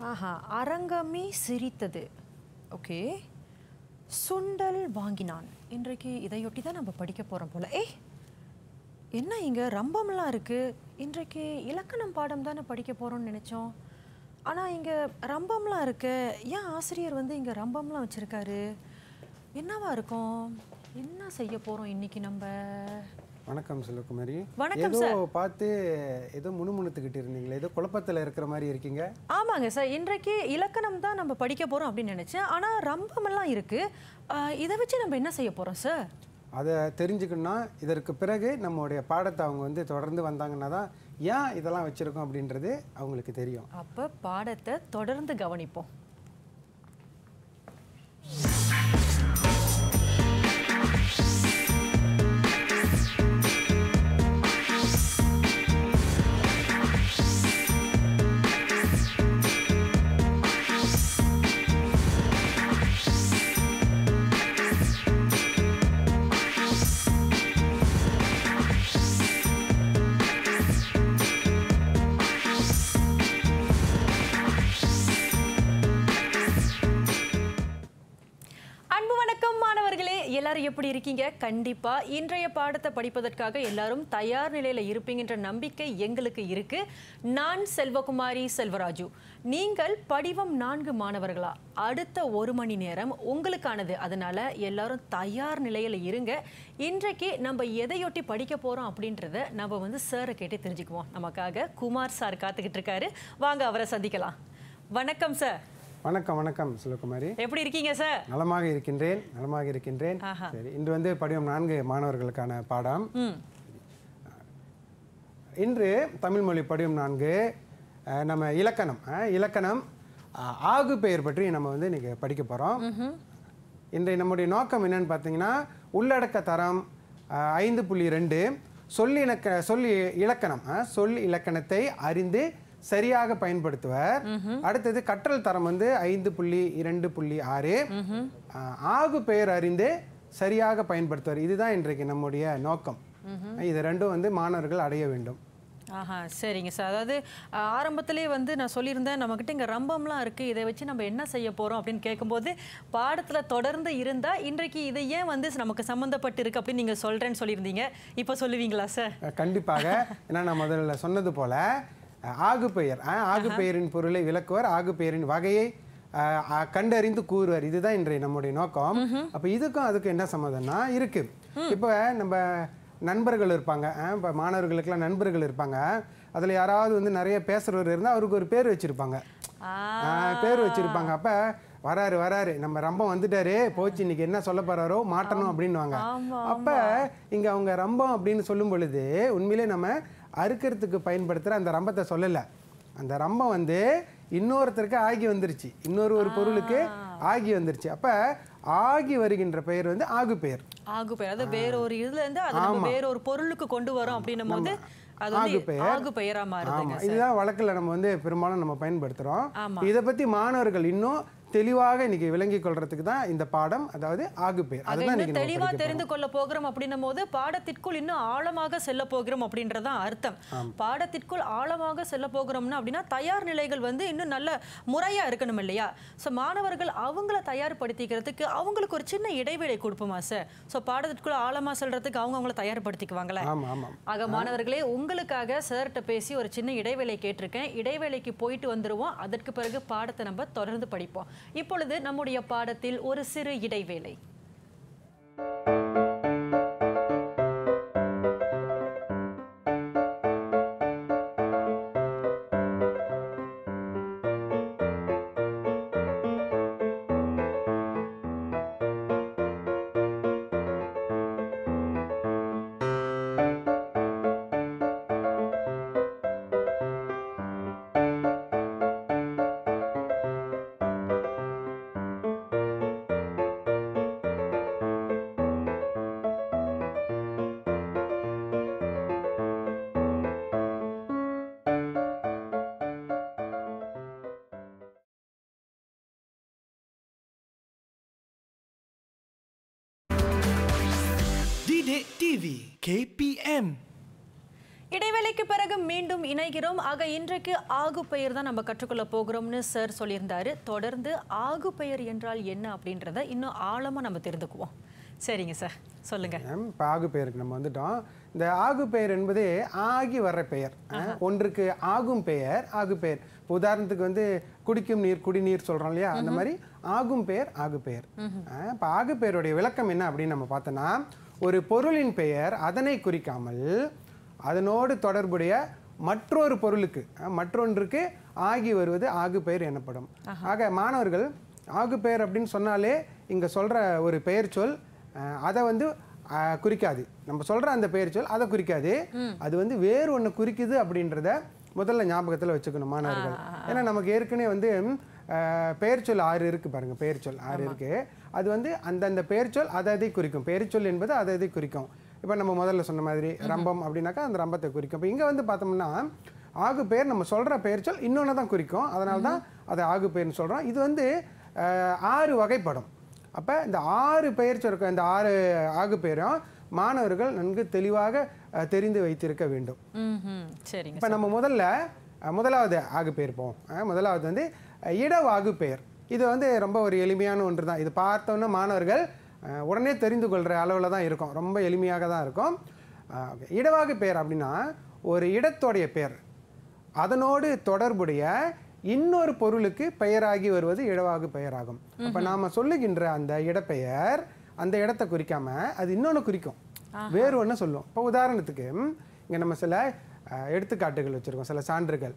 ஆஹா அரங்கமே சிரித்தது ஓகே சுண்டல் வாங்கினான் இன்றைக்கு இதையொட்டி தான் நம்ம படிக்க போகிறோம் போல ஏய் என்ன இங்கே ரம்பம்லாம் இருக்குது இன்றைக்கு இலக்கணம் பாடம் தானே படிக்க போகிறோம்னு நினச்சோம் ஆனால் இங்கே ரம்பம்லாம் இருக்கு ஏன் ஆசிரியர் வந்து இங்கே ரம்பம்லாம் வச்சுருக்காரு என்னவா இருக்கும் என்ன செய்ய போகிறோம் இன்னைக்கு நம்ம வணக்கம் செல்வகுமாரி வணக்கம் ஏதோ பார்த்து ஏதோ முணுமுணுத்துக்கிட்டு இருந்தீங்களே ஏதோ குழப்பத்தில் இருக்கிற மாதிரி இருக்கீங்க ஆமாங்க சார் இன்றைக்கு இலக்கணம் தான் நம்ம படிக்க போகிறோம் அப்படின்னு நினச்சேன் ஆனால் ரம்பமெல்லாம் இருக்குது இதை வச்சு நம்ம என்ன செய்ய போகிறோம் சார் அதை தெரிஞ்சுக்கணும்னா இதற்கு பிறகு நம்மளுடைய பாடத்தை அவங்க வந்து தொடர்ந்து வந்தாங்கன்னா தான் ஏன் இதெல்லாம் வச்சுருக்கோம் அப்படின்றது அவங்களுக்கு தெரியும் அப்போ பாடத்தை தொடர்ந்து கவனிப்போம் அன்பு வணக்கம் மாணவர்களே எல்லாரும் எப்படி இருக்கீங்க கண்டிப்பா இன்றைய பாடத்தை படிப்பதற்காக எல்லாரும் தயார் நிலையில இருப்பீங்கன்ற நம்பிக்கை எங்களுக்கு இருக்கு நான் செல்வகுமாரி செல்வராஜு நீங்கள் படிவம் நான்கு மாணவர்களா அடுத்த ஒரு மணி நேரம் உங்களுக்கானது அதனால எல்லாரும் தயார் நிலையில இருங்க இன்றைக்கு நம்ம எதையொட்டி படிக்க போறோம் அப்படின்றத நம்ம வந்து சாரை கேட்டு தெரிஞ்சுக்குவோம் நமக்காக குமார் சார் காத்துக்கிட்டு இருக்காரு வாங்க அவரை சந்திக்கலாம் வணக்கம் சார் வணக்கம் வணக்கம் செல்வகுமாரி எப்படி இருக்கீங்க சார் நலமாக இருக்கின்றேன் நலமாக இருக்கின்றேன் ஆஹா. சரி இன்று வந்து படிவம் நான்கு மாணவர்களுக்கான பாடம் ம் இன்று தமிழ் மொழி படிவம் நான்கு அஹ், நம்ம இலக்கணம் அஹ், இலக்கணம் அஹ், ஆகு பெயர் பற்றி நம்ம வந்து இன்னைக்கு படிக்க போகிறோம் இன்றைய நம்முடைய நோக்கம் என்னன்னு பார்த்தீங்கன்னா உள்ளடக்க தரம் அஹ், ஐந்து புள்ளி ரெண்டு சொல்லிணக்க சொல் இலக்கணம் அஹ், சொல் இலக்கணத்தை அறிந்து சரியாக பயன்படுத்துவர் அடுத்தது கற்றல் தரம் வந்து ஐந்து புள்ளி இரண்டு புள்ளி ஆறு அஹ், ஆகு பெயர் அறிந்து சரியாக பயன்படுத்துவர் இதுதான் இன்றைக்கு நம்முடைய நோக்கம் இது ரெண்டும் வந்து மாணவர்கள் அடைய வேண்டும் ஆஹா சரிங்க சார் அதாவது அஹ், ஆரம்பத்திலே வந்து நான் சொல்லியிருந்தேன் நம்மக்கிட்ட இங்கே ரம்பம்லாம் இருக்குது இதை வச்சு நம்ம என்ன செய்ய போகிறோம் அப்படின்னு கேட்கும்போது பாடத்தில் தொடர்ந்து இருந்தால் இன்றைக்கு இது ஏன் வந்து நமக்கு சம்மந்தப்பட்டு இருக்கு அப்படின்னு நீங்கள் சொல்கிறேன்னு சொல்லியிருந்தீங்க இப்போ சொல்லுவீங்களா சார் அஹ் கண்டிப்பாக ஏன்னா நான் முதல்ல சொன்னது போல அஹ், ஆகு பெயர் அஹ், ஆகு பெயரின் பொருளை விளக்குவர் ஆகு பெயரின் வகையை அஹ், அஹ், கண்டறிந்து கூறுவர் இதுதான் இன்றைய நம்முடைய நோக்கம் அப்ப இதுக்கும் அதுக்கும் என்ன சம்மதம்னா இருக்கு இப்போ நம்ம நண்பர்கள் இருப்பாங்க அஹ், இப்போ மாணவர்களுக்கெல்லாம் நண்பர்கள் இருப்பாங்க அதுல யாராவது வந்து நிறைய பேசுறவர் இருந்தால் அவருக்கு ஒரு பேர் வச்சிருப்பாங்க ஆ ஆஹ் பேர் வச்சிருப்பாங்க அப்ப வராரு வராரு நம்ம ரம்பம் வந்துட்டாரு போச்சு இன்னைக்கு என்ன சொல்ல போறாரோ மாட்டணும் அப்படின்னுவாங்க ஆமா, அப்ப இங்க அவங்க ரம்பம் அப்படின்னு சொல்லும் பொழுது உண்மையிலே நம்ம அறுக்கிறதுக்கு பயன்படுத்துற அந்த ரம்பத்தை சொல்லல அந்த ரம்பம் வந்து இன்னொருத்தருக்கு ஆகி வந்துருச்சு இன்னொரு ஒரு பொருளுக்கு ஆகி வந்துருச்சு அப்ப ஆகி வருகின்ற பெயர் வந்து ஆகு பெயர் ஆகு பெயர் அதாவது வேற ஒரு இதுல இருந்து அதை நம்ம வேற ஒரு பொருளுக்கு கொண்டு வரோம் அப்படின்னும் போது அது ஆகு வந்து பெயர். ஆகு பெயரா மாறுதுங்க ஆமா இதுதான் வழக்குல நம்ம வந்து பெரும்பாலும் நம்ம பயன்படுத்துறோம் ஆமா. இதை பத்தி மாணவர்கள் இன்னும் தெளிவாக இன்னைக்கு விளங்கி கொள்றதுக்கு தான் இந்த பாடம் அதாவது ஆகு பெயர் அதை அதுதான் இன்னும் இன்னைக்கு நம்ம தெளிவா படிக்க தெரிந்து கொள்ள போகிறோம் அப்படின்னும் போது பாடத்திற்குள் இன்னும் ஆழமாக செல்ல போகிறோம் அப்படின்றதான் அர்த்தம் பாடத்திற்குள் ஆழமாக செல்ல போகிறோம்னா அப்படின்னா தயார் நிலைகள் வந்து இன்னும் நல்ல முறையா இருக்கணும் இல்லையா ஸோ மாணவர்கள் அவங்கள தயார்படுத்திக்கிறதுக்கு அவங்களுக்கு ஒரு சின்ன இடைவேளை கொடுப்போமா சார் ஸோ பாடத்திற்குள் ஆழமா செல்றதுக்கு அவங்க அவங்கள தயார்படுத்திக்குவாங்களே ஆமா ஆமா ஆக மாணவர்களே உங்களுக்காக சார்கிட்ட பேசி ஒரு சின்ன இடைவேளை கேட்டிருக்கேன் இடைவேளைக்கு போயிட்டு வந்துருவோம் அதற்கு பிறகு பாடத்தை நம்ம தொடர்ந்து படிப்போம் இப்பொழுது நம்முடைய பாடத்தில் ஒரு சிறு இடைவேளை Didik TV KPM இடைவேளைக்கு பிறகு மீண்டும் இணைகிறோம் ஆக இன்றைக்கு ஆகு பெயர் தான் நம்ம கற்றுக்கொள்ள போகிறோம்னு சார் சொல்லியிருந்தாரு தொடர்ந்து ஆகு பெயர் என்றால் என்ன அப்படின்றத இன்னும் ஆழமா நம்ம தெரிந்துக்குவோம் சரிங்க சார் சொல்லுங்க இப்போ ஆகு பெயருக்கு நம்ம வந்துட்டோம் இந்த ஆகு பெயர் என்பது ஆகி வர்ற பெயர் அஹ், ஒன்றுக்கு ஆகும் பெயர் ஆகு பெயர் இப்போ உதாரணத்துக்கு வந்து குடிக்கும் நீர் குடிநீர் சொல்றோம் இல்லையா அந்த மாதிரி ஆகும் பெயர் ஆகு பெயர் இப்போ ஆகு பெயருடைய விளக்கம் என்ன அப்படின்னு நம்ம பார்த்தோன்னா ஒரு பொருளின் பெயர் அதனை குறிக்காமல் அதனோடு தொடர்புடைய மற்றொரு பொருளுக்கு அஹ், மற்றொன்றுக்கு ஆகி வருவது ஆகு பெயர் எனப்படும் ஆக மாணவர்கள் ஆகு பெயர் அப்படின்னு சொன்னாலே இங்க சொல்ற ஒரு பெயர் சொல் அஹ், அதை வந்து அஹ், குறிக்காது நம்ம சொல்ற அந்த பெயர் சொல் அதை குறிக்காது அது வந்து வேறு ஒன்று குறிக்குது அப்படின்றத முதல்ல ஞாபகத்துல வச்சுக்கணும் மாணவர்கள் ஏன்னா நமக்கு ஏற்கனவே வந்து அஹ், பெயர் சொல் ஆறு இருக்கு பாருங்க பெயர் சொல் ஆறு இருக்கு அது வந்து அந்தந்த பெயர் சொல் அதை அதை குறிக்கும் பெயர் சொல் என்பது அதை அதை குறிக்கும் இப்போ நம்ம முதல்ல சொன்ன மாதிரி ரம்பம் அப்படின்னாக்கா அந்த ரம்பத்தை குறிக்கும் இப்போ இங்கே வந்து பார்த்தோம்னா ஆகு பெயர் நம்ம சொல்கிற பெயர் சொல் இன்னொன்று தான் குறிக்கும் அதனால தான் அதை ஆகு பெயர்னு சொல்கிறோம் இது வந்து அஹ், ஆறு வகைப்படும் அப்போ இந்த ஆறு பெயர் சொல் இருக்க இந்த ஆறு ஆகு பெயரும் மாணவர்கள் நன்கு தெளிவாக அஹ், தெரிந்து வைத்திருக்க வேண்டும் ம் சரிங்க இப்போ நம்ம முதல்ல அஹ், முதலாவது ஆகு பெயர் போவோம் அஹ், முதலாவது வந்து அஹ், இடவாகு பெயர் இது வந்து ரொம்ப ஒரு எளிமையான ஒன்று தான் இது பார்த்தோன்னே மாணவர்கள் அஹ், உடனே தெரிந்து கொள்கிற அளவில் தான் இருக்கும் ரொம்ப எளிமையாக தான் இருக்கும் அஹ், okay. இடவாகு பெயர் அப்படின்னா ஒரு இடத்தோடைய பெயர் அதனோடு தொடர்புடைய இன்னொரு பொருளுக்கு பெயராகி வருவது இடவாகு பெயராகும் அப்போ நாம் சொல்லுகின்ற அந்த இடப்பெயர் அந்த இடத்தை குறிக்காம அது இன்னொன்று குறிக்கும் வேறு ஒன்று சொல்லும் இப்போ உதாரணத்துக்கு இங்கே நம்ம சில அஹ், எடுத்துக்காட்டுகள் வச்சுருக்கோம் சில சான்றுகள்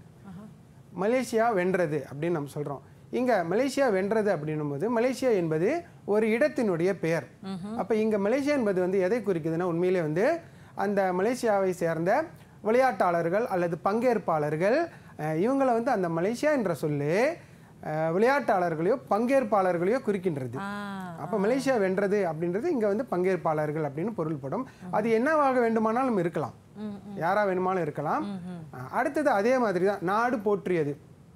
மலேசியா வென்றது அப்படின்னு நம்ம சொல்கிறோம் இங்கே மலேசியா வென்றது அப்படின்னும் போது மலேசியா என்பது ஒரு இடத்தினுடைய பெயர் அப்போ இங்கே மலேசியா என்பது வந்து எதை குறிக்குதுன்னா உண்மையிலே வந்து அந்த மலேசியாவை சேர்ந்த விளையாட்டாளர்கள் அல்லது பங்கேற்பாளர்கள் அஹ், இவங்களை வந்து அந்த மலேசியா என்ற சொல்லு அஹ், விளையாட்டாளர்களையோ பங்கேற்பாளர்களையோ குறிக்கின்றது ஆ அப்போ மலேசியா வென்றது அப்படின்றது இங்கே வந்து பங்கேற்பாளர்கள் அப்படின்னு பொருள்படும் அது என்னவாக வேண்டுமானாலும் இருக்கலாம் யாரா வேணுமானாலும் இருக்கலாம் அஹ் அடுத்தது அதே மாதிரி தான் நாடு போற்றியது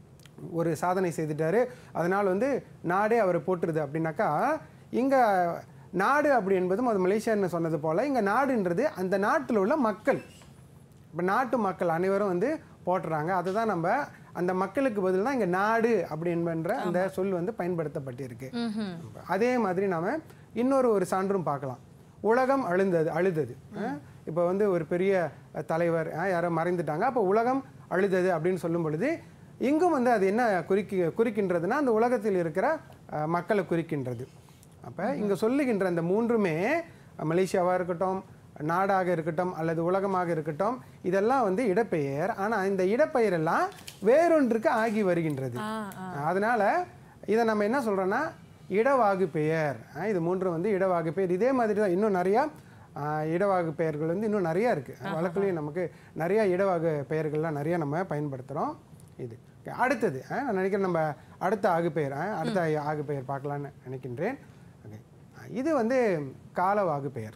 ஒரு சாதனை செய்துட்டாரு அதனால் வந்து நாடே அவரை போற்றுது அப்படின்னாக்கா இங்கே நாடு அப்படி என்பதும் அது மலேசியான்னு சொன்னது போல் இங்கே நாடுன்றது அந்த நாட்டில் உள்ள மக்கள் இப்போ நாட்டு மக்கள் அனைவரும் வந்து போட்டுறாங்க அதுதான் நம்ம அந்த மக்களுக்கு பதில் தான் இங்கே நாடு அப்படி என்பன்ற அந்த சொல் வந்து பயன்படுத்தப்பட்டிருக்கு அதே மாதிரி நாம இன்னொரு ஒரு சான்றும் பார்க்கலாம் உலகம் அழுந்தது அழுதது இப்போ வந்து ஒரு பெரிய தலைவர் அஹ், யாரோ மறைந்துட்டாங்க அப்போ உலகம் அழுதது அப்படின்னு சொல்லும் பொழுது இங்கும் வந்து அது என்ன குறிக்கி குறிக்கின்றதுன்னா அந்த உலகத்தில் இருக்கிற அஹ், மக்களை குறிக்கின்றது அப்போ இங்கே சொல்லுகின்ற அந்த மூன்றுமே மலேசியாவாக இருக்கட்டும் நாடாக இருக்கட்டும் அல்லது உலகமாக இருக்கட்டும் இதெல்லாம் வந்து இடப்பெயர் ஆனால் இந்த இடப்பெயர் எல்லாம் வேறொன்றுக்கு ஆகி வருகின்றது அதனால இதை நம்ம என்ன சொல்றோம்னா இடவாகு பெயர் அஹ் இது மூன்று வந்து இடவாகு பெயர் இதே மாதிரி தான் இன்னும் நிறையா அஹ், இடவாகு பெயர்கள் வந்து இன்னும் நிறையா இருக்குது வழக்குலையும் நமக்கு நிறையா இடவாகு பெயர்கள்லாம் நிறையா நம்ம பயன்படுத்துகிறோம் இது Okay, அடுத்தது அஹ், நான் நினைக்கிறேன் நம்ம அடுத்த ஆகு பெயர் அஹ், அடுத்த ஆகு பெயர் பார்க்கலான்னு நினைக்கின்றேன் ஓகே இது வந்து காலவாகு பெயர்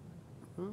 ம்.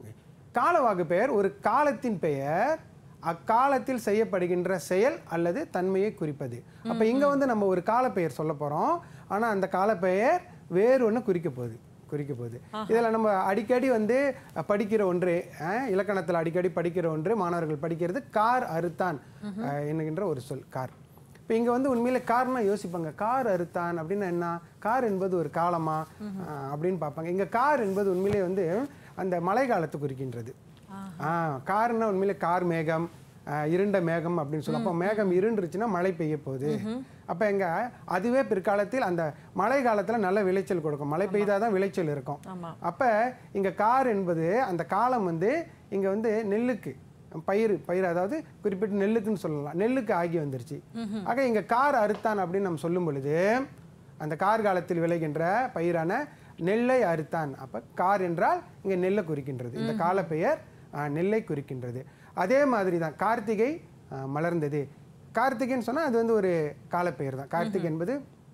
காலவாகு பெயர் ஒரு காலத்தின் பெயர் அக்காலத்தில் செய்யப்படுகின்ற செயல் அல்லது தன்மையை குறிப்பது அப்ப இங்க வந்து நம்ம ஒரு கால பெயர் சொல்ல போறோம் ஆனா அந்த கால பெயர் வேறு ஒன்று குறிக்க போகுது குறிக்க போகுது இதில் நம்ம அடிக்கடி வந்து அஹ், படிக்கிற ஒன்று அஹ், இலக்கணத்தில் அடிக்கடி படிக்கிற ஒன்று மாணவர்கள் படிக்கிறது கார் அறுத்தான் அஹ், என்கின்ற ஒரு சொல் கார் இப்போ இங்கே வந்து உண்மையில கார்னா யோசிப்பாங்க கார் அறுத்தான் அப்படின்னா என்ன கார் என்பது ஒரு காலமா அஹ், அப்படின்னு பார்ப்பாங்க இங்கே கார் என்பது உண்மையிலே வந்து அந்த மழை காலத்தை குறிக்கின்றது ஆ கார்னா உண்மையிலே கார் மேகம் அஹ், இருண்ட மேகம் அப்படின்னு சொல்லுவோம் அப்போ மேகம் இருண்டுருச்சுன்னா மழை பெய்ய போகுது அப்போ எங்க அதுவே பிற்காலத்தில் அந்த மழை காலத்தில் நல்ல விளைச்சல் கொடுக்கும் மழை பெய்தாதான் விளைச்சல் இருக்கும் ஆமா அப்போ இங்கே கார் என்பது அந்த காலம் வந்து இங்கே வந்து நெல்லுக்கு பயிர் பயிர் அதாவது குறிப்பிட்ட நெல்லுக்குன்னு சொல்லலாம் நெல்லுக்கு ஆகி வந்துருச்சு ஆக இங்கே கார் அறுத்தான் அப்படின்னு நம்ம சொல்லும் பொழுது அந்த கார் காலத்தில் விளைகின்ற பயிரான நெல்லை அறுத்தான் அப்போ கார் என்றால் இங்கே நெல்லை குறிக்கின்றது இந்த கால பெயர் ஆ, நெல்லை குறிக்கின்றது அதே மாதிரி தான் கார்த்திகை ஆ, மலர்ந்தது கார்த்திகைன்னு சொன்னால் அது வந்து ஒரு காலப்பெயர் தான் கார்த்திகை என்பது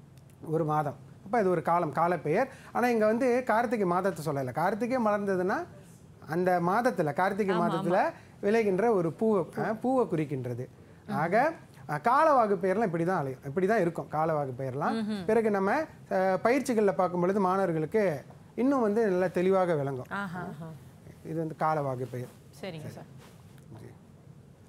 ஒரு மாதம் அப்போ இது ஒரு காலம் காலப்பெயர் ஆனால் இங்கே வந்து கார்த்திகை மாதத்தை சொல்லலை கார்த்திகை மலர்ந்ததுன்னா அந்த மாதத்தில் கார்த்திகை மாதத்தில் விளைகின்ற ஒரு பூவை அஹ், பூவை குறிக்கின்றது ஆக அஹ், காலவாகு பெயர்லாம் இப்படி தான் அலையும் இப்படி தான் இருக்கும் காலவாகு பெயர்லாம் பிறகு நம்ம அஹ், பயிற்சிகளில் பார்க்கும் பொழுது மாணவர்களுக்கு இன்னும் வந்து நல்லா தெளிவாக விளங்கும் ஆஹா ஆஹா. இது வந்து காலவாகு பெயர் சரிங்க சார் சரி.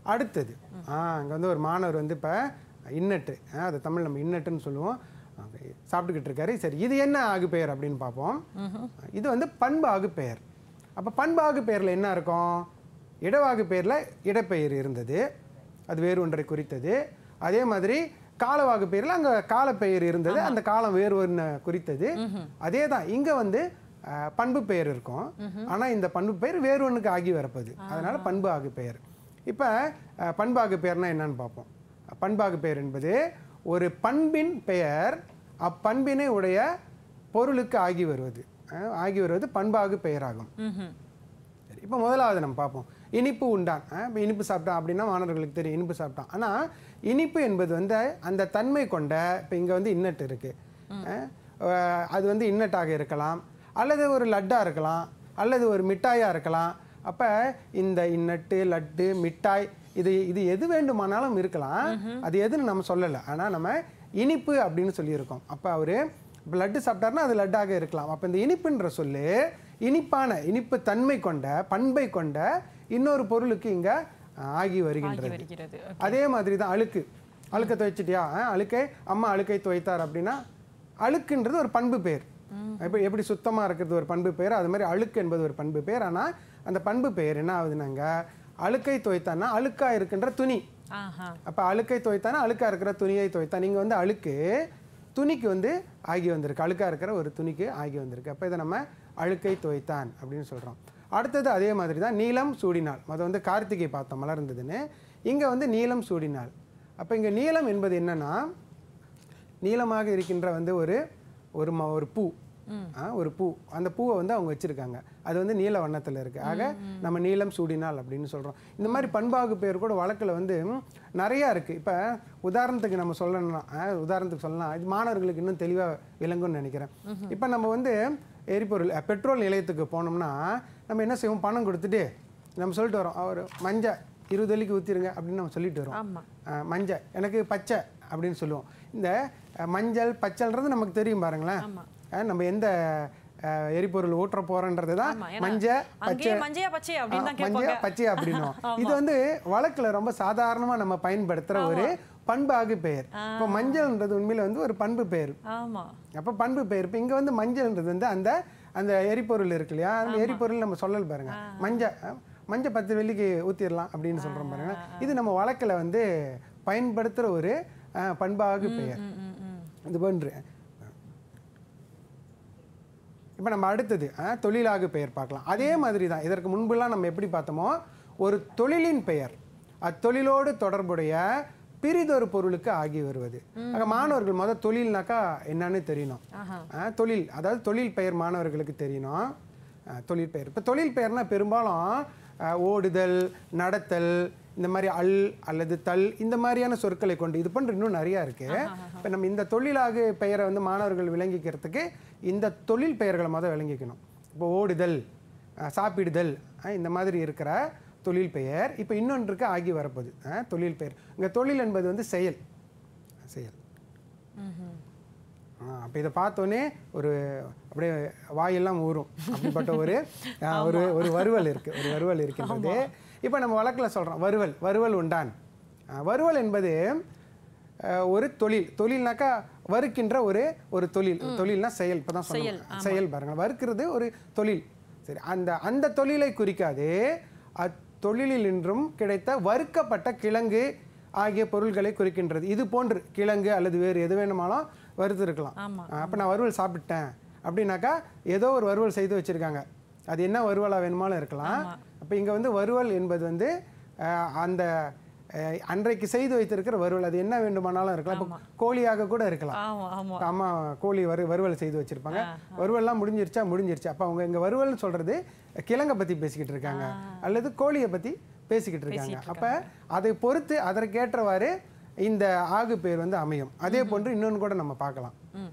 அடுத்தது ஆ அங்கே வந்து ஒரு மாணவர் வந்து இப்போ இன்னட்டு ஆ, அது தமிழ் நம்ம இன்னட்டுன்னு சொல்லுவோம் Okay. சாப்பிட்டுக்கிட்டு இருக்காரு சரி இது என்ன ஆகு பெயர் அப்படின்னு பார்ப்போம் இது வந்து பண்பாகு பெயர் அப்போ பண்பாகு பெயரில் என்ன இருக்கும் இடவாகு பெயரில் இடப்பெயர் இருந்தது அது வேறு ஒன்றை குறித்தது அதே மாதிரி காலவாகு பெயரில் அங்கே காலப்பெயர் இருந்தது அந்த காலம் வேறு ஒன்று குறித்தது அதே தான் இங்கே வந்து அஹ், பண்பு பெயர் இருக்கும் ஆனால் இந்த பண்பு பெயர் வேறு ஒன்றுக்கு ஆகி வரப்போகுது அதனால பண்பு ஆகு பெயர் இப்போ பண்பாகு பெயர்னா என்னன்னு பார்ப்போம் பண்பாகு பெயர் என்பது ஒரு பண்பின் பெயர் அப்பண்பினை உடைய பொருளுக்கு ஆகி வருவது அஹ், ஆகி வருவது பண்பாகு பெயராகும் ம்ஹும். சரி இப்போ முதலாவது நம்ம பார்ப்போம் இனிப்பு உண்டான் இப்போ இனிப்பு சாப்பிட்டான் அப்படின்னா மாணவர்களுக்கு தெரியும் இனிப்பு சாப்பிட்டான் ஆனால் இனிப்பு என்பது வந்து அந்த தன்மை கொண்ட இப்போ இங்கே வந்து இன்னட்டு இருக்குது அது வந்து இன்னட்டாக இருக்கலாம் அல்லது ஒரு லட்டாக இருக்கலாம் அல்லது ஒரு மிட்டாயாக இருக்கலாம் அப்போ இந்த இன்னட்டு லட்டு மிட்டாய் இது இது எது வேண்டுமானாலும் இருக்கலாம் அது எதுன்னு நம்ம சொல்லலை ஆனால் நம்ம இனிப்பு அப்படின்னு சொல்லியிருக்கோம் அப்போ அவர் இப்போ லட்டு சாப்பிட்டாருன்னா அது லட்டாக இருக்கலாம் அப்போ இந்த இனிப்புன்ற சொல்லு இனிப்பான இனிப்பு தன்மை கொண்ட பண்பை கொண்ட இன்னொரு பொருளுக்கு இங்கே ஆகி ஆகி வருகின்றது வருகிறது அதே மாதிரி தான் அழுக்கு அழுக்கை துவைச்சிட்டியா ஆ, அழுக்கை அம்மா அழுக்கை துவைத்தார் அப்படின்னா அழுக்குன்றது ஒரு பண்பு பெயர் இப்போ எப்படி சுத்தமாக இருக்கிறது ஒரு பண்பு பெயர் அது மாதிரி அழுக்கு என்பது ஒரு பண்பு பெயர் ஆனால் அந்த பண்பு பெயர் என்ன ஆகுதுனாங்க அழுக்கை துவைத்தான்னா அழுக்கா இருக்கின்ற துணி ஆஹா அப்போ அழுக்கை துவைத்தானா அழுக்கா இருக்கிற துணியை துவைத்தான் நீங்கள் வந்து அழுக்கு துணிக்கு வந்து ஆகி வந்திருக்கு அழுக்கா இருக்கிற ஒரு துணிக்கு ஆகி வந்திருக்கு அப்போ இதை நம்ம அழுக்கை துவைத்தான் அப்படின்னு சொல்கிறோம் அடுத்தது அதே மாதிரி தான் நீலம் சூடினாள் அது வந்து கார்த்திகை பார்த்தோம் மலர்ந்ததுன்னு இங்கே வந்து நீலம் சூடினாள் அப்போ இங்கே நீலம் என்பது என்னன்னா நீளமாக இருக்கின்ற வந்து ஒரு ஒரு ம ஒரு பூ ஆ, ஒரு பூ அந்த பூவை வந்து அவங்க வச்சுருக்காங்க அது வந்து நீல வண்ணத்தில் இருக்குது ஆக நம்ம நீலம் சூடினால் அப்படின்னு சொல்கிறோம் இந்த மாதிரி பண்பாகு பேர் கூட வழக்கில் வந்து ம், நிறையா இருக்குது இப்போ உதாரணத்துக்கு நம்ம சொல்லணும்னா ஆ, உதாரணத்துக்கு சொல்லலாம் இது மாணவர்களுக்கு இன்னும் தெளிவாக விளங்கும்னு நினைக்கிறேன் இப்போ நம்ம வந்து எரிபொருள் அ, பெட்ரோல் நிலையத்துக்கு போனோம்னா நம்ம என்ன செய்வோம் பணம் கொடுத்துட்டு நம்ம சொல்லிட்டு வரோம் அவர் மஞ்சள் இருபது வலிக்கு ஊற்றிருங்க அப்படின்னு நம்ம சொல்லிட்டு வரோம் ஆமா அஹ் மஞ்சள் எனக்கு பச்சை அப்படின்னு சொல்லுவோம் இந்த அஹ், மஞ்சள் பச்சைன்றது நமக்கு தெரியும் பாருங்களேன் ஆமா. அஹ், நம்ம எந்த அஹ், எரிபொருள் ஊற்ற போறோன்றது தான் ஆமா, ஏன்னா மஞ்சள் அங்கேயே மஞ்சையா பச்சை அப்படின்னு தான் கேட்பாங்க மஞ்சள் பச்சை அப்படின்னும் இது வந்து வழக்குல ரொம்ப சாதாரணமா நம்ம பயன்படுத்துற ஒரு பண்பாகு பெயர் இப்போ மஞ்சள்ன்றது உண்மையில வந்து ஒரு பண்பு பெயர் ஆமா அப்போ பண்பு பெயர் இப்போ இங்கே வந்து மஞ்சள்ன்றது வந்து அந்த அந்த எரிபொருள் இருக்கு இல்லையா அந்த எரிபொருள் நம்ம சொல்லல் பாருங்க மஞ்சள் அஹ், மஞ்சள் பத்து வெள்ளிக்கு ஊற்றிடலாம் அப்படின்னு சொல்கிறோம் பாருங்க இது நம்ம வழக்கில் வந்து பயன்படுத்துகிற ஒரு அஹ், பண்பாகு பெயர் ம், ம், ம். இது போன்று இப்போ நம்ம அடுத்தது அஹ், தொழிலாகு பெயர் பார்க்கலாம் அதே மாதிரி தான் இதற்கு முன்புலாம் நம்ம எப்படி பார்த்தோமோ ஒரு தொழிலின் பெயர் அத்தொழிலோடு தொடர்புடைய பிரிதொரு பொருளுக்கு ஆகி வருவது ஆக மாணவர்கள் முதல் தொழில்னாக்கா என்னன்னு தெரியணும் ஆஹா அஹ், தொழில் அதாவது தொழில் பெயர் மாணவர்களுக்கு தெரியணும் அஹ், தொழில் பெயர் இப்போ தொழில் பெயர்னா பெரும்பாலும் அஹ், ஓடுதல் நடத்தல் இந்த மாதிரி அல் அல்லது தல் இந்த மாதிரியான சொற்களை கொண்டு இது போன்று இன்னும் நிறையா இருக்கு இப்போ நம்ம இந்த தொழிலாக பெயரை வந்து மாணவர்கள் விளங்கிக்கிறதுக்கு இந்த தொழில் பெயர்களை முதல் விளங்கிக்கணும் இப்போ ஓடுதல் அஹ், சாப்பிடுதல் அஹ், இந்த மாதிரி இருக்கிற தொழில் பெயர் இப்போ இன்னொன்றுக்கு ஆகி வரப்போகுது அஹ், தொழில் பெயர் இங்கே தொழில் என்பது வந்து செயல் செயல் ம்ஹும். அப்போ இதை பார்த்தோன்னே ஒரு அப்படியே வாயெல்லாம் ஊறும் அப்படிப்பட்ட ஒரு ஆ, ஒரு ஒரு வறுவல் இருக்கு ஒரு வறுவல் இருக்கின்றது இப்போ நம்ம வழக்கில் சொல்கிறோம் வறுவல் வறுவல் உண்டான் ஆ, வறுவல் என்பது ஆ, ஒரு தொழில் தொழில்னாக்கா வறுக்கின்ற ஒரு ஒரு தொழில் தொழில்னா செயல் இப்போ தான் செயல், சொல்லுவோம் செயல் பாருங்க வறுக்கிறது ஒரு தொழில் சரி அந்த அந்த தொழிலை குறிக்காது அத்தொழிலில் நின்றும் கிடைத்த வறுக்கப்பட்ட கிழங்கு ஆகிய பொருள்களை குறிக்கின்றது இது போன்று கிழங்கு அல்லது வேறு எது வேணுமாலும் வறுத்து இருக்கலாம் ஆமா அப்போ நான் வறுவல் சாப்பிட்டேன் அப்படின்னாக்கா ஏதோ ஒரு வறுவல் செய்து வச்சிருக்காங்க அது என்ன வறுவலாக வேணுமாலும் இருக்கலாம் அப்போ இங்கே வந்து வறுவல் என்பது வந்து அஹ், அந்த அஹ், அன்றைக்கு செய்து வைத்திருக்கிற வறுவல் அது என்ன வேண்டுமானாலும் இருக்கலாம் இப்போ கோழியாக கூட இருக்கலாம் ஆமா ஆமா இப்ப அம்மா கோழி வறு வறுவல் செய்து வச்சிருப்பாங்க வறுவல்லாம் முடிஞ்சிருச்சா முடிஞ்சிருச்சு அப்போ அவங்க இங்கே வறுவல்னு சொல்றது கிழங்கை பற்றி பேசிக்கிட்டு இருக்காங்க அல்லது கோழியை பற்றி பேசிக்கிட்டு இருக்காங்க அப்போ அதை பொறுத்து அதற்கேற்றவாறு இந்த ஆகு பேர் வந்து அமையும் அதே போன்று இன்னொன்று கூட நம்ம பார்க்கலாம் ம்.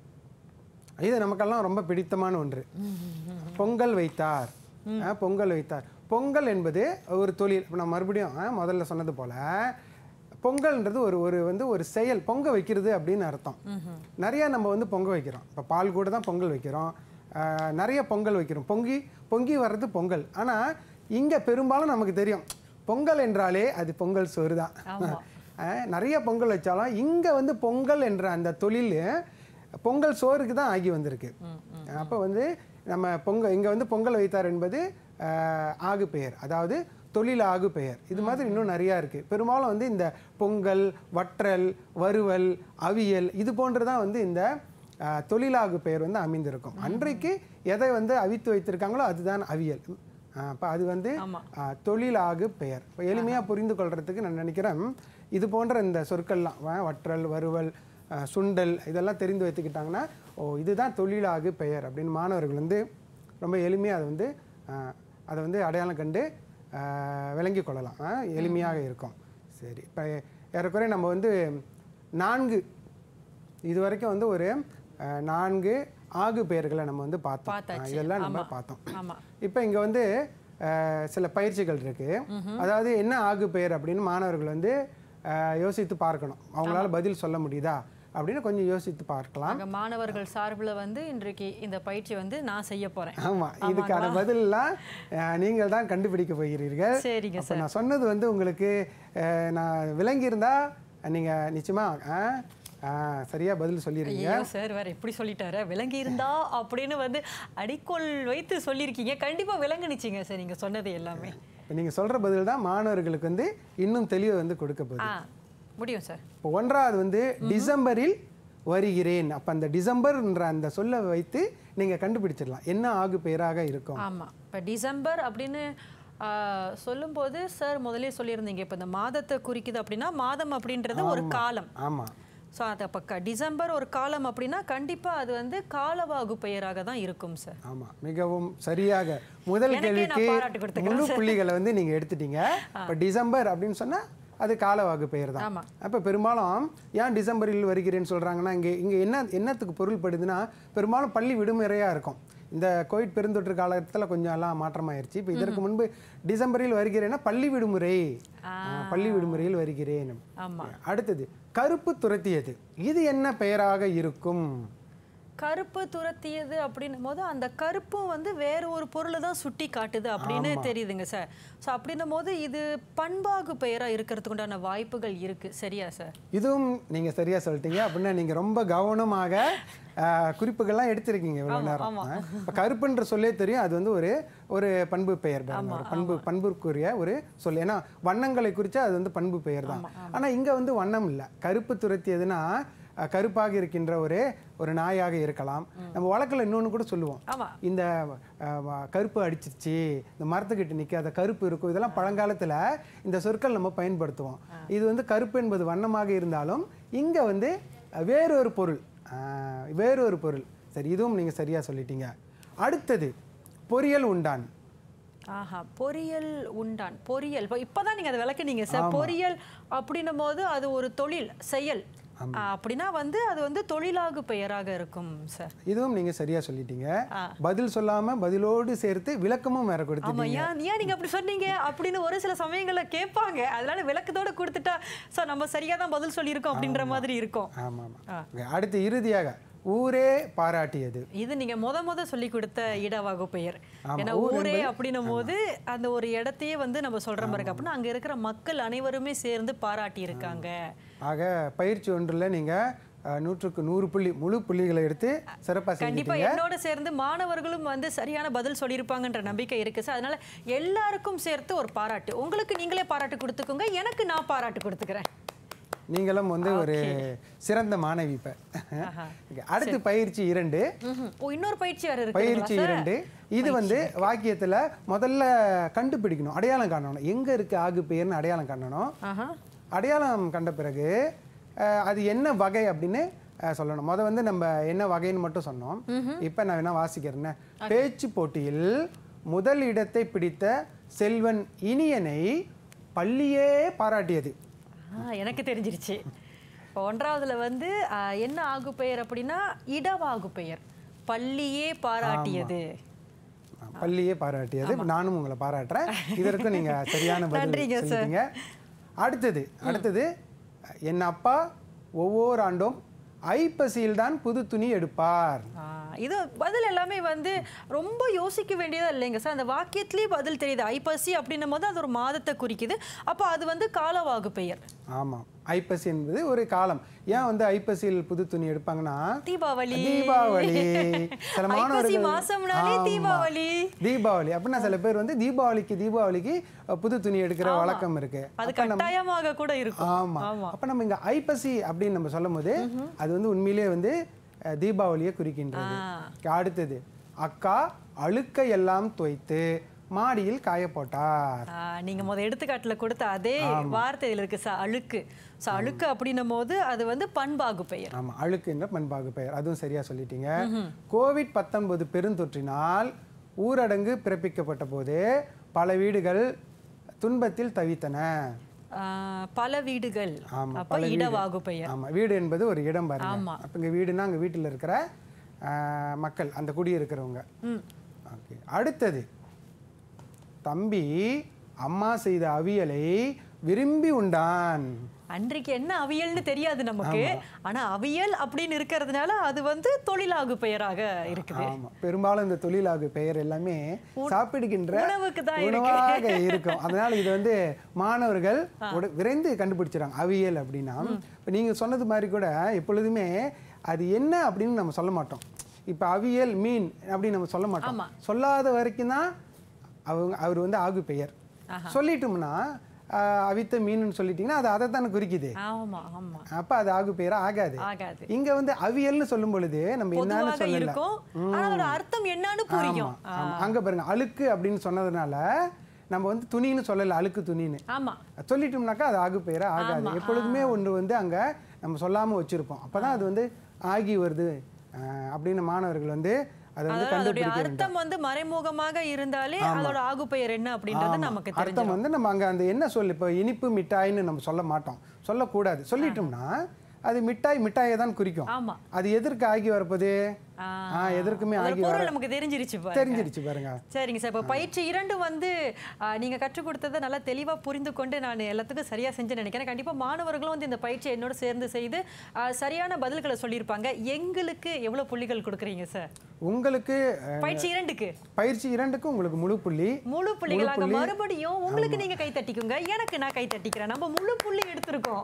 இது நமக்கெல்லாம் ரொம்ப பிடித்தமான ஒன்று பொங்கல் வைத்தார் ஆ, பொங்கல் வைத்தார் பொங்கல் என்பது ஒரு தொழில் இப்ப நான் மறுபடியும் ஆ, முதல்ல சொன்னது போல பொங்கல்ன்றது ஒரு ஒரு வந்து ஒரு செயல் பொங்க வைக்கிறது அப்படின்னு அர்த்தம் நிறைய நம்ம வந்து பொங்க வைக்கிறோம் இப்போ பால் கூட தான் பொங்கல் வைக்கிறோம் ஆ, நிறைய பொங்கல் வைக்கிறோம் பொங்கி பொங்கி வர்றது பொங்கல் ஆனால் இங்கே பெரும்பாலும் நமக்கு தெரியும் பொங்கல் என்றாலே அது பொங்கல் சோறு தான் ஆமா. அஹ், நிறைய பொங்கல் வச்சாலும் இங்கே வந்து பொங்கல் என்ற அந்த தொழில் பொங்கல் சோறுக்கு தான் ஆகி வந்திருக்கு அப்போ வந்து நம்ம பொங்கல் இங்கே வந்து பொங்கல் வைத்தார் என்பது அஹ், ஆகு பெயர் அதாவது தொழில் ஆகு பெயர் இது மாதிரி இன்னும் நிறையா இருக்குது பெரும்பாலும் வந்து இந்த பொங்கல் வற்றல் வறுவல் அவியல் இது போன்று தான் வந்து இந்த அஹ், தொழிலாகு பெயர் வந்து அமைந்திருக்கும் அன்றைக்கு எதை வந்து அவித்து வைத்திருக்காங்களோ அதுதான் அவியல் அப்போ அது வந்து ஆமா. அஹ், தொழிலாகு பெயர் இப்போ எளிமையாக புரிந்து கொள்றதுக்கு நான் நினைக்கிறேன் இது போன்ற இந்த சொற்கள்லாம் வ- வற்றல் வறுவல் அஹ், சுண்டல் இதெல்லாம் தெரிந்து வைத்துக்கிட்டாங்கன்னா ஓ இதுதான் தொழிலாகு பெயர் அப்படின்னு மாணவர்கள் வந்து ரொம்ப எளிமையாக அதை வந்து அஹ், அதை வந்து அடையாளம் கண்டு அஹ், விளங்கிக் கொள்ளலாம் அஹ், எளிமையாக இருக்கும் சரி இப்போ ஏறக்குறைய நம்ம வந்து நான்கு இது வரைக்கும் வந்து ஒரு அஹ், நான்கு ஆகு பெயர்களை நம்ம வந்து பார்த்தோம் பார்த்தாச்சு. அஹ், இதெல்லாம் நம்ம பார்த்தோம் ஆமா இப்போ இங்கே வந்து அஹ், சில பயிற்சிகள் இருக்கு அதாவது என்ன ஆகு பெயர் அப்படின்னு மாணவர்கள் வந்து அஹ், யோசித்து பார்க்கணும் அவங்களால பதில் சொல்ல முடியுதா அப்படின்னு கொஞ்சம் யோசித்து பார்க்கலாம் ஆக மாணவர்கள் சார்புல வந்து இன்றைக்கு இந்த பயிற்சி வந்து நான் செய்ய போறேன் ஆமா இதுக்கான பதிலெல்லாம் அஹ், நீங்கள் தான் கண்டுபிடிக்க போகிறீர்கள் சரிங்க அப்போ நான் சொன்னது வந்து உங்களுக்கு அஹ், நான் விளங்கியிருந்தா நீங்க நிச்சயமா அஹ், அஹ், சரியா பதில் சொல்லிடுவீங்க ஐயோ சார் வேற எப்படி சொல்லிட்டாரு விலங்கி இருந்தா அப்படின்னு வந்து அடிக்கோல் வைத்து சொல்லியிருக்கீங்க கண்டிப்பா விளங்குனுச்சிங்க சார் நீங்க சொன்னது எல்லாமே இப்போ நீங்க சொல்ற பதில் தான் மாணவர்களுக்கு வந்து இன்னும் தெளிவு வந்து கொடுக்க போகுது ஆ முடியும் சார் இப்போ ஒன்றாவது வந்து டிசம்பரில் வருகிறேன் அப்போ அந்த டிசம்பர்ன்ற அந்த சொல்லை வைத்து நீங்க கண்டுபிடிச்சிடலாம் என்ன ஆகு பெயராக இருக்கும் ஆமா இப்ப டிசம்பர் அப்படின்னு ஆ, சொல்லும்போது சார் முதல்ல சொல்லியிருந்தீங்க இப்போ இந்த மாதத்தை குறிக்குது அப்படின்னா மாதம் அப்படின்றது ஒரு காலம் ஆமா ஸோ அது அப்போ க டிசம்பர் ஒரு காலம் அப்படின்னா கண்டிப்பா அது வந்து காலவாகு பெயராக தான் இருக்கும் சார் ஆமா மிகவும் சரியாக முதல் எனக்கே நான் கேள்விக்கு பாராட்டு கொடுத்துக்கிறேன் முழு புள்ளிகளை வந்து நீங்க எடுத்துட்டீங்க இப்போ டிசம்பர் அப்படின்னு சொன்னா அது காலவாகு பெயர் தான் ஆமா. அப்போ பெரும்பாலும் ஏன் டிசம்பரில் வருகிறேன்னு சொல்றாங்கன்னா இங்கே இங்கே என்ன என்னத்துக்கு பொருள்படுதுன்னா பெரும்பாலும் பள்ளி விடுமுறையா இருக்கும் இந்த கோவிட் பெருந்தொற்று காலத்தில் கொஞ்சம் எல்லாம் மாற்றமாயிருச்சு இப்போ இதற்கு முன்பு டிசம்பரில் வருகிறேன்னா பள்ளி விடுமுறை ஆ, பள்ளி விடுமுறையில் வருகிறேன் ஆமா அடுத்தது கருப்பு துரத்தியது இது என்ன பெயராக இருக்கும் கருப்பு துரத்தியது அப்படின்னும் போது அந்த கருப்பும் வந்து வேற ஒரு பொருளை தான் சுட்டி காட்டுது அப்படின்னு தெரியுதுங்க சார் ஸோ அப்படின்னும் போது இது பண்பாகு பெயரா இருக்கிறதுக்கு உண்டான வாய்ப்புகள் இருக்கு சரியா சார் இதுவும் நீங்க சரியா சொல்லிட்டீங்க அப்படின்னா நீங்க ரொம்ப கவனமாக ஆஹ், குறிப்புகள்லாம் எடுத்திருக்கீங்க இவ்வளவு நேரம் ஆஹ். இப்ப கருப்புன்ற சொல்லே தெரியும் அது வந்து ஒரு ஒரு பண்பு பெயர் பாருங்க. ஒரு பண்பு பண்புக்குரிய ஒரு சொல் ஏன்னா வண்ணங்களை குறிச்சா அது வந்து பண்பு பெயர் தான் ஆனா இங்க வந்து வண்ணம் இல்ல கருப்பு துரத்தியதுன்னா அஹ், கருப்பாக இருக்கின்ற ஒரு ஒரு நாயாக இருக்கலாம் நம்ம வழக்கில் இன்னொன்னு கூட சொல்லுவோம் ஆமா இந்த அஹ், வ- கருப்பு அடிச்சிருச்சு இந்த மரத்துக்கிட்ட நிற்காத கருப்பு இருக்கும் இதெல்லாம் பழங்காலத்தில் இந்த சொற்கள் நம்ம பயன்படுத்துவோம் இது வந்து கருப்பு என்பது வண்ணமாக இருந்தாலும் இங்கே வந்து அஹ், வேறொரு பொருள் அஹ், வேறொரு பொருள் சரி இதுவும் நீங்கள் சரியாக சொல்லிட்டீங்க அடுத்தது பொரியல் உண்டான் ஆஹா பொரியல் உண்டான் பொரியல் இப்போ இப்போதான் நீங்க அதை விளக்குனீங்க சார் பொரியல் அப்படின்னும் போது அது ஒரு தொழில் செயல் ஆ, அப்படின்னா வந்து அது வந்து தொழிலாகு பெயராக இருக்கும் சார் இதுவும் நீங்கள் சரியாக சொல்லிட்டீங்க ஆ. பதில் சொல்லாமல் பதிலோடு சேர்த்து விளக்கமும் வேற ஆமா கொடுத்துட்டீங்க ஏன் ஏன் நீங்க அப்படி சொன்னீங்க அப்படின்னு ஒரு சில சமயங்கள்ல கேட்பாங்க அதனால விளக்கத்தோட கொடுத்துட்டா சார் நம்ம சரியா தான் பதில் சொல்லியிருக்கோம் அப்படின்ற மாதிரி இருக்கும் ஆமாம் ஆமாம் அடுத்து இறுதியாக ஊரே பாராட்டியது இது நீங்க முத முத சொல்லி கொடுத்த இடவாகு பெயர் ஆமா, ஏன்னா ஊர் ஊரே அப்படின்னும் போது அந்த ஒரு இடத்தையே வந்து நம்ம சொல்ற மாதிரி இருக்கு அப்படின்னா அங்க இருக்கிற மக்கள் அனைவருமே சேர்ந்து பாராட்டி இருக்காங்க ஆக பயிற்சி ஒன்றில் நீங்கள் நூற்றுக்கு நூறு புள்ளி முழு புள்ளிகளை எடுத்து சிறப்பாக கண்டிப்பா செஞ்சுட்டீங்க என்னோட சேர்ந்து மாணவர்களும் வந்து சரியான பதில் சொல்லியிருப்பாங்கன்ற நம்பிக்கை இருக்கு சார் அதனால எல்லாருக்கும் சேர்த்து ஒரு பாராட்டு உங்களுக்கு நீங்களே பாராட்டு கொடுத்துக்கோங்க எனக்கு நான் பாராட்டு கொடுத்துக்கிறேன் நீங்களும் வந்து ஒரு சிறந்த மாணவி இப்போ ஆஹா. அடுத்து பயிற்சி இரண்டு ம்ஹும். ஓ இன்னொரு பயிற்சி வேற இருக்கு பயிற்சி இரண்டு இது வந்து வாக்கியத்தில் முதல்ல கண்டுபிடிக்கணும் அடையாளம் காணணும் எங்கே இருக்கு ஆகு பெயர்னு அடையாளம் காணணும் ஆஹா அடையாளம் கண்ட பிறகு அஹ், அது என்ன வகை அப்படின்னு அஹ், சொல்லணும் முத வந்து நம்ம என்ன வகைன்னு மட்டும் சொன்னோம் இப்போ நான் என்ன வாசிக்கிறேன்னு பேச்சு போட்டியில் முதல் இடத்தை பிடித்த செல்வன் இனியனை பள்ளியே பாராட்டியது ஆ, எனக்கு தெரிஞ்சிருச்சு இப்போ ஒன்றாவதுல வந்து ஆ, என்ன ஆகு பெயர் அப்படின்னா இடவாகு பெயர் பள்ளியே பாராட்டியது பள்ளியே பாராட்டியது நானும் உங்களை பாராட்டுறேன் இதற்கும் நீங்க சரியான பதில் நன்றிங்க சார். சொல்லிட்டீங்க அடுத்தது அடுத்தது என் அப்பா ஒவ்வொரு ஆண்டும் ஐப்பசியில் தான் புது துணி எடுப்பார் ஆ, இது பதில் எல்லாமே வந்து ரொம்ப யோசிக்க வேண்டியதா இல்லைங்க சார் அந்த வாக்கியத்திலேயே பதில் தெரியுது ஐப்பசி அப்படின்னும் போது அது ஒரு மாதத்தை குறிக்குது அப்போ அது வந்து காலவாகு பெயர் ஆமாம் ஐப்பசி என்பது ஒரு காலம் ஏன் வந்து ஐப்பசியில் புது துணி எடுப்பாங்கன்னா தீபாவளி தீபாவளி சில ஐப்பசி மாணவர்கள் மாசம்னாலே ஆமா. தீபாவளி தீபாவளி அப்படின்னா சில பேர் வந்து தீபாவளிக்கு தீபாவளிக்கு அஹ், புது துணி எடுக்கிற வழக்கம் இருக்கு அது கட்டாயமாக கூட இருக்கும் ஆமா ஆமா அப்ப நம்ம இங்க ஐப்பசி அப்படின்னு நம்ம சொல்லும் போது அது வந்து உண்மையிலேயே வந்து அஹ், தீபாவளியை குறிக்கின்றது அடுத்தது அக்கா அழுக்கை எல்லாம் தோய்த்து மாடியில் காய போட்டார் ஆ, நீங்க முத எடுத்துக்காட்டுல கொடுத்த அதே வார்த்தை இதுல இருக்கு சார் அழுக்கு ஸோ அழுக்கு அப்படின்னும் போது அது வந்து பண்பாகு பெயர் ஆமா அழுக்கு என்ற பண்பாகு பெயர் அதுவும் சரியா சொல்லிட்டீங்க கோவிட் பத்தொன்பது பெருந்தொற்றினால் ஊரடங்கு பிறப்பிக்கப்பட்ட போது பல வீடுகள் துன்பத்தில் தவித்தன ஆ, பல வீடுகள் ஆமா, அப்ப பல வீடு. இடவாகு பெயர் ஆமா வீடு என்பது ஒரு இடம் பாருங்க ஆமா. அப்ப இங்க வீடுனா அங்க வீட்டில் இருக்கிற ஆஹ், மக்கள் அந்த குடியிருக்கிறவங்க ம் ஓகே அடுத்தது தம்பி அம்மா செய்த அவியலை விரும்பி உண்டான் அன்றைக்கு என்ன அவியல்னு தெரியாது நமக்கு ஆனா அவியல் அப்படின்னு இருக்கிறதுனால அது வந்து தொழிலாகு பெயராக இருக்குது ஆமா பெரும்பாலும் இந்த தொழிலாகு பெயர் எல்லாமே சாப்பிடுகின்ற உணவுக்கு தான் இருக்கு. உணவாக இருக்கும் அதனால இது வந்து மாணவர்கள் உட- விரைந்து கண்டுபிடிச்சிடறாங்க அவியல் அப்படின்னா இப்போ நீங்க சொன்னது மாதிரி கூட எப்பொழுதுமே அது என்ன அப்படின்னு நம்ம சொல்ல மாட்டோம் இப்போ அவியல் மீன் அப்படின்னு நம்ம சொல்ல மாட்டோம் சொல்லாத வரைக்கும் தான் அவங்க அவர் வந்து ஆகு பெயர் சொல்லிட்டோம்னா ஆஹ், அவித்த மீன் சொல்லிட்டீங்கன்னா அது அதை தானே குறிக்குது ஆமா ஆமா அப்ப அது ஆகு பெயரா ஆகாது ஆகாது இங்க வந்து அவியல்னு சொல்லும் பொழுது நம்ம என்னன்னு பொதுவாக சொல்லல இருக்கும் ஆனா அதோட அர்த்தம் என்னன்னு புரியும் ஆமா, ஆமா. அங்க பாருங்க அழுக்கு அப்படின்னு சொன்னதுனால நம்ம வந்து துணின்னு சொல்லல அழுக்கு துணின்னு ஆமா சொல்லிட்டோம்னாக்கா அது ஆகு பெயரா ஆகாது எப்பொழுதுமே ஒன்று வந்து அங்க நம்ம சொல்லாம வச்சிருப்போம் அப்பதான் அது வந்து ஆகி வருது அஹ், அப்படின்னு மாணவர்கள் வந்து அதை வந்து அதாவது அதோடைய கண்டுபிடிக்க வேண்டும் அர்த்தம் வந்து மறைமுகமாக இருந்தாலே அதோட ஆகு பெயர் என்ன அப்படின்றது நமக்கு தெரியும் அர்த்தம் வந்து நம்ம அங்க அந்த என்ன சொல் இப்போ இனிப்பு மிட்டாய்ன்னு நம்ம சொல்ல மாட்டோம் சொல்லக்கூடாது சொல்லிட்டோம்னா அது மிட்டாய் மிட்டாயை தான் குறிக்கும் ஆமா அது எதற்கு ஆகி வரப்போகுது ஆ. ஆ எதற்குமே அதோட ஆகி வர பொருள் நமக்கு தெரிஞ்சிருச்சு பாருங்க தெரிஞ்சிருச்சு பாருங்க சரிங்க சார் இப்போ பயிற்சி இரண்டு வந்து ஆ, நீங்க கற்றுக் கொடுத்ததை நல்லா தெளிவா புரிந்து கொண்டு நான் எல்லாத்துக்கும் சரியா செஞ்சு நினைக்கிறேன் கண்டிப்பா மாணவர்களும் வந்து இந்த பயிற்சியை என்னோட சேர்ந்து செய்து ஆ, சரியான பதில்களை சொல்லியிருப்பாங்க எங்களுக்கு எவ்வளவு புள்ளிகள் கொடுக்குறீங்க சார் உங்களுக்கு அஹ், பயிற்சி இரண்டுக்கு பயிற்சி இரண்டுக்கும் உங்களுக்கு முழு புள்ளி முழு புள்ளிகளாக மறுபடியும் உங்களுக்கு நீங்க கை தட்டிக்குங்க எனக்கு நான் கை தட்டிக்கிறேன் நம்ம முழு புள்ளி எடுத்திருக்கோம்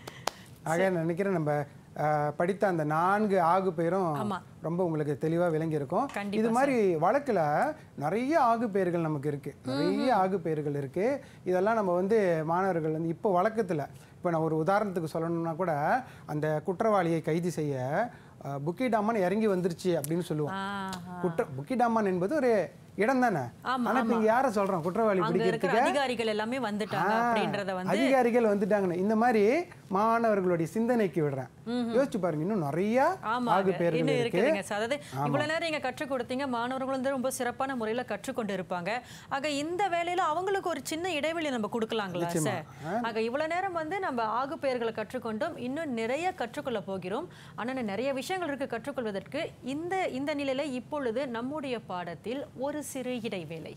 ஆக நான் நினைக்கிறேன் நம்ம அஹ், படித்த அந்த நான்கு ஆகு பெயரும் ஆமா. ரொம்ப உங்களுக்கு தெளிவா விளங்கி இருக்கும் கண்டிப்பா இது மாதிரி வழக்குல நிறைய ஆகு பெயர்கள் நமக்கு இருக்கு நிறைய ஆகு பெயர்கள் இருக்கு இதெல்லாம் நம்ம வந்து மாணவர்கள் வந்து இப்போ வழக்கத்துல இப்போ நான் ஒரு உதாரணத்துக்கு சொல்லணும்னா கூட அந்த குற்றவாளியை கைது செய்ய அஹ், புக்கிடாமன் இறங்கி வந்துருச்சு அப்படின்னு சொல்லுவோம் ஆஹா. குற்ற புக்கிடாமன் என்பது ஒரு இடம் தானே ஆமா, ஆனா இப்ப இங்க யாரை சொல்றோம் குற்றவாளி அங்க இருக்கிற பிடிக்கிறதுக்கு அதிகாரிகள் எல்லாமே வந்துட்டாங்க ஆ, அப்படின்றத வந்து அதிகாரிகள் வந்துட்டாங்கன்னு இந்த மாதிரி மாணவர்களுடைய சிந்தனைக்கு விடுறேன் யோசிச்சு பாருங்க இன்னும் நிறைய ஆமா ஆகு பெயர்கள் இன்னும் இருக்கு இருக்குதுங்க சார் அதாவது இவ்வளவு நேரம் நீங்க கற்றுக் கொடுத்தீங்க மாணவர்கள் வந்து ரொம்ப சிறப்பான முறையில கற்றுக்கொண்டு இருப்பாங்க ஆக இந்த வேலையில அவங்களுக்கு ஒரு சின்ன இடைவெளி நம்ம கொடுக்கலாங்களா சார் ஆக இவ்வளவு நேரம் வந்து நம்ம ஆகு பெயர்களை கற்றுக்கொண்டோம் இன்னும் நிறைய கற்றுக்கொள்ள போகிறோம் ஆனா நிறைய விஷயங்கள் இருக்கு கற்றுக்கொள்வதற்கு இந்த இந்த நிலையில இப்பொழுது நம்முடைய பாடத்தில் ஒரு சிறு இடைவேளை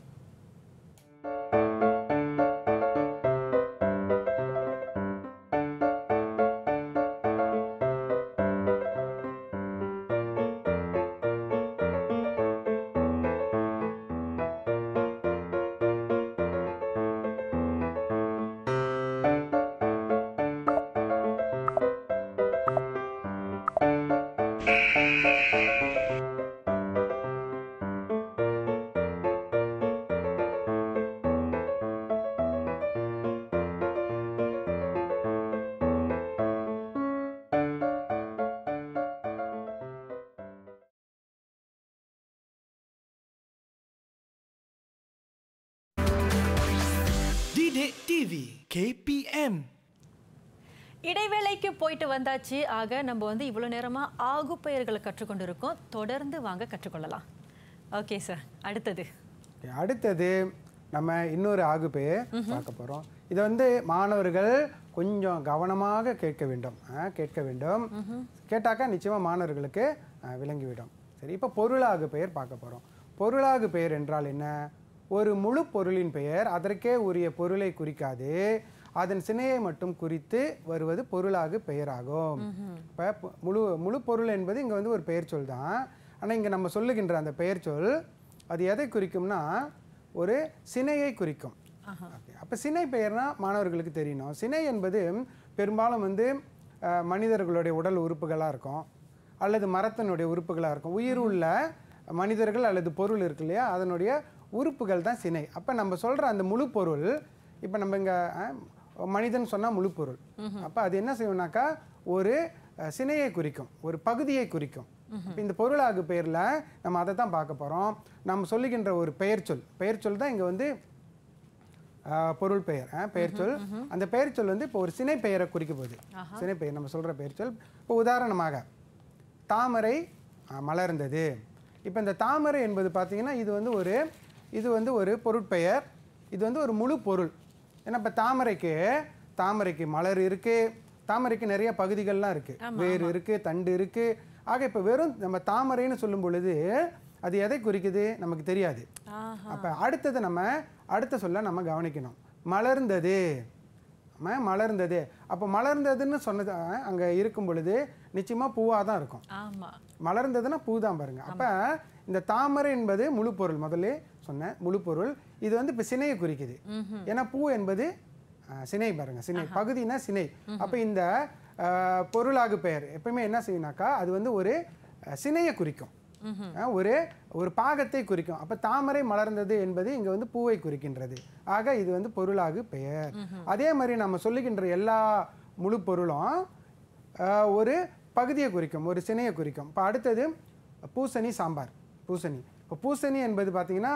Didik TV KPM இடைவேளைக்கு போயிட்டு வந்தாச்சு ஆக நம்ம வந்து இவ்வளவு நேரமா ஆகு பெயர்களை கற்றுக்கொண்டு இருக்கோம் தொடர்ந்து வாங்க கற்றுக்கொள்ளலாம் ஓகே சார் அடுத்தது Okay, அடுத்தது நம்ம இன்னொரு ஆகு பெயர் பார்க்க போறோம் இதை வந்து மாணவர்கள் கொஞ்சம் கவனமாக கேட்க வேண்டும் ஆ, கேட்க வேண்டும் கேட்டாக்கா நிச்சயமா மாணவர்களுக்கு ஆ, விளங்கிவிடும் சரி இப்போ பொருளாகு பெயர் பார்க்க போறோம் பொருளாகு பெயர் என்றால் என்ன ஒரு முழு பொருளின் பெயர் அதற்கே உரிய பொருளை குறிக்காது அதன் சினையை மட்டும் குறித்து வருவது பொருளாகு பெயராகும் இப்போ முழு முழு பொருள் என்பது இங்கே வந்து ஒரு பெயர் சொல் தான் ஆனால் இங்கே நம்ம சொல்லுகின்ற அந்த பெயர் சொல் அது எதை குறிக்கும்னா ஒரு சினையை குறிக்கும் அப்போ சினை பெயர்னா மாணவர்களுக்கு தெரியணும் சினை என்பது பெரும்பாலும் வந்து அஹ், மனிதர்களுடைய உடல் உறுப்புகளாக இருக்கும் அல்லது மரத்தினுடைய உறுப்புகளாக இருக்கும் உயிர் உள்ள மனிதர்கள் அல்லது பொருள் இருக்கு இல்லையா அதனுடைய உறுப்புகள் தான் சினை அப்போ நம்ம சொல்கிற அந்த முழு பொருள் இப்போ நம்ம இங்கே மனிதன் சொன்னால் முழு பொருள் அப்போ அது என்ன செய்யணும்னாக்கா ஒரு அஹ், சினையை குறிக்கும் ஒரு பகுதியை குறிக்கும் இப்போ இந்த பொருளாகு பெயரில் நம்ம அதை தான் பார்க்க போகிறோம் நம்ம சொல்லுகின்ற ஒரு பெயர் சொல் பெயர் சொல் தான் இங்கே வந்து ஆஹ், பொருள் பெயர் ஆஹ், பெயர் சொல் அந்த பெயர் சொல் வந்து இப்போ ஒரு சினை பெயரை குறிக்க போகுது சினை பெயர் நம்ம சொல்கிற பெயர் சொல் இப்போ உதாரணமாக தாமரை ஆஹ், மலர்ந்தது இப்போ இந்த தாமரை என்பது பார்த்தீங்கன்னா இது வந்து ஒரு இது வந்து ஒரு பொருட்பெயர் இது வந்து ஒரு முழு பொருள் ஏன்னா இப்போ தாமரைக்கு தாமரைக்கு மலர் இருக்குது தாமரைக்கு நிறைய பகுதிகள்லாம் இருக்குது வேர் இருக்குது தண்டு இருக்குது ஆக இப்போ வெறும் நம்ம தாமரைன்னு சொல்லும் பொழுது அது எதை குறிக்குது நமக்கு தெரியாது ஆஹா. அப்போ அடுத்தது நம்ம அடுத்த சொல்ல நம்ம கவனிக்கணும் மலர்ந்தது ம மலர்ந்தது அப்போ மலர்ந்ததுன்னு சொன்னது அங்கே இருக்கும் பொழுது நிச்சயமாக பூவாக தான் இருக்கும் ஆமா மலர்ந்ததுன்னா பூ தான் பாருங்க அப்போ இந்த தாமரை என்பது முழு பொருள் முதல்ல சொன்னேன் முழு பொருள் இது வந்து இப்போ சினையை குறிக்குது ஏன்னா பூ என்பது அஹ், சினை பாருங்க சினை பகுதினா சினை அப்போ இந்த அஹ், பொருளாகு பெயர் எப்பவுமே என்ன செய்யணும்னாக்கா அது வந்து ஒரு அஹ், சினையை குறிக்கும் அஹ், ஒரு ஒரு பாகத்தை குறிக்கும் அப்போ தாமரை மலர்ந்தது என்பது இங்கே வந்து பூவை குறிக்கின்றது ஆக இது வந்து பொருளாகு பெயர் அதே மாதிரி நம்ம சொல்லுகின்ற எல்லா முழு பொருளும் ஆஹ் ஒரு பகுதியை குறிக்கும் ஒரு சினையை குறிக்கும் இப்போ அடுத்தது பூசணி சாம்பார் பூசணி இப்போ பூசணி என்பது பார்த்தீங்கன்னா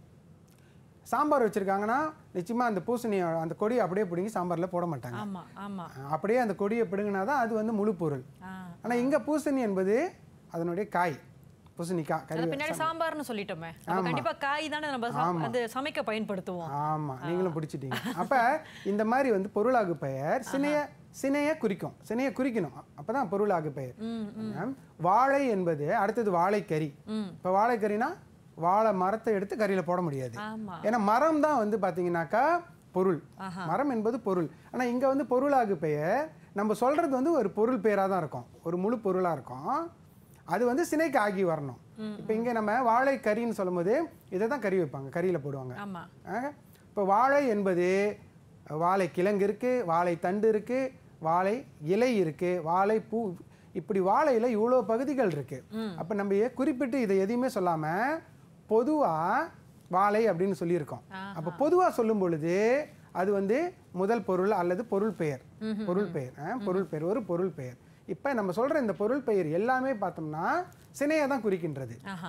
சாம்பார் வச்சுருக்காங்கன்னா நிச்சயமாக அந்த பூசணி அந்த கொடியை அப்படியே பிடுங்கி சாம்பாரில் போட மாட்டாங்க ஆமா ஆமா ஆஹ் அப்படியே அந்த கொடியை பிடுங்கினா தான் அது வந்து முழு பொருள் ஆ. ஆனால் இங்கே பூசணி என்பது அதனுடைய காய் பூசணிக்காய் அது கறி பின்னாடி சாம்பார்னு சொல்லிட்டோமே அப்ப கண்டிப்பா காய் தானே நம்ம சா- அது சமைக்க பயன்படுத்துவோம் ஆமாம் நீங்களும் பிடிச்சிட்டீங்க அப்போ இந்த மாதிரி வந்து பொருளாகு பெயர் சினைய சினையை குறிக்கும் சினையை குறிக்கணும் அப்போ தான் பொருளாகு பெயர் ஆம். வாழை என்பது அடுத்தது வாழைக்கறி இப்போ வாழைக்கறினா வாழை மரத்தை எடுத்து கறியில் போட முடியாது ஆமா ஏன்னா மரம் தான் வந்து பார்த்தீங்கன்னாக்கா பொருள் மரம் என்பது பொருள் ஆனால் இங்கே வந்து பொருளாகு பெயர் நம்ம சொல்கிறது வந்து ஒரு பொருள் பெயராக தான் இருக்கும் ஒரு முழு பொருளாக இருக்கும் அது வந்து சினைக்கு ஆகி வரணும் இப்போ இங்கே நம்ம வாழை கறின்னு சொல்லும்போது இதை தான் கறி வைப்பாங்க கறியில் போடுவாங்க ஆமா இப்போ வாழை என்பது வாழை கிழங்கு இருக்குது வாழை தண்டு இருக்குது வாழை இலை இருக்குது வாழை பூ இப்படி வாழையில் இவ்வளோ பகுதிகள் இருக்குது அப்போ நம்ம ஏ- குறிப்பிட்டு இதை எதையுமே சொல்லாமல் பொதுவாக வாழை அப்படின்னு சொல்லியிருக்கோம் அப்போ பொதுவாக சொல்லும் பொழுது அது வந்து முதல் பொருள் அல்லது பொருள் பெயர் பொருள் பெயர் ஆ, பொருள் பெயர் ஒரு பொருள் பெயர் இப்போ நம்ம சொல்கிற இந்த பொருள் பெயர் எல்லாமே பார்த்தோம்னா சினையை தான் குறிக்கின்றது ஆஹா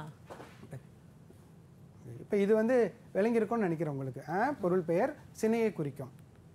இப்போ இது வந்து விளங்கியிருக்கும்னு நினைக்கிறேன் உங்களுக்கு ஆ, பொருள் பெயர் சினையை குறிக்கும்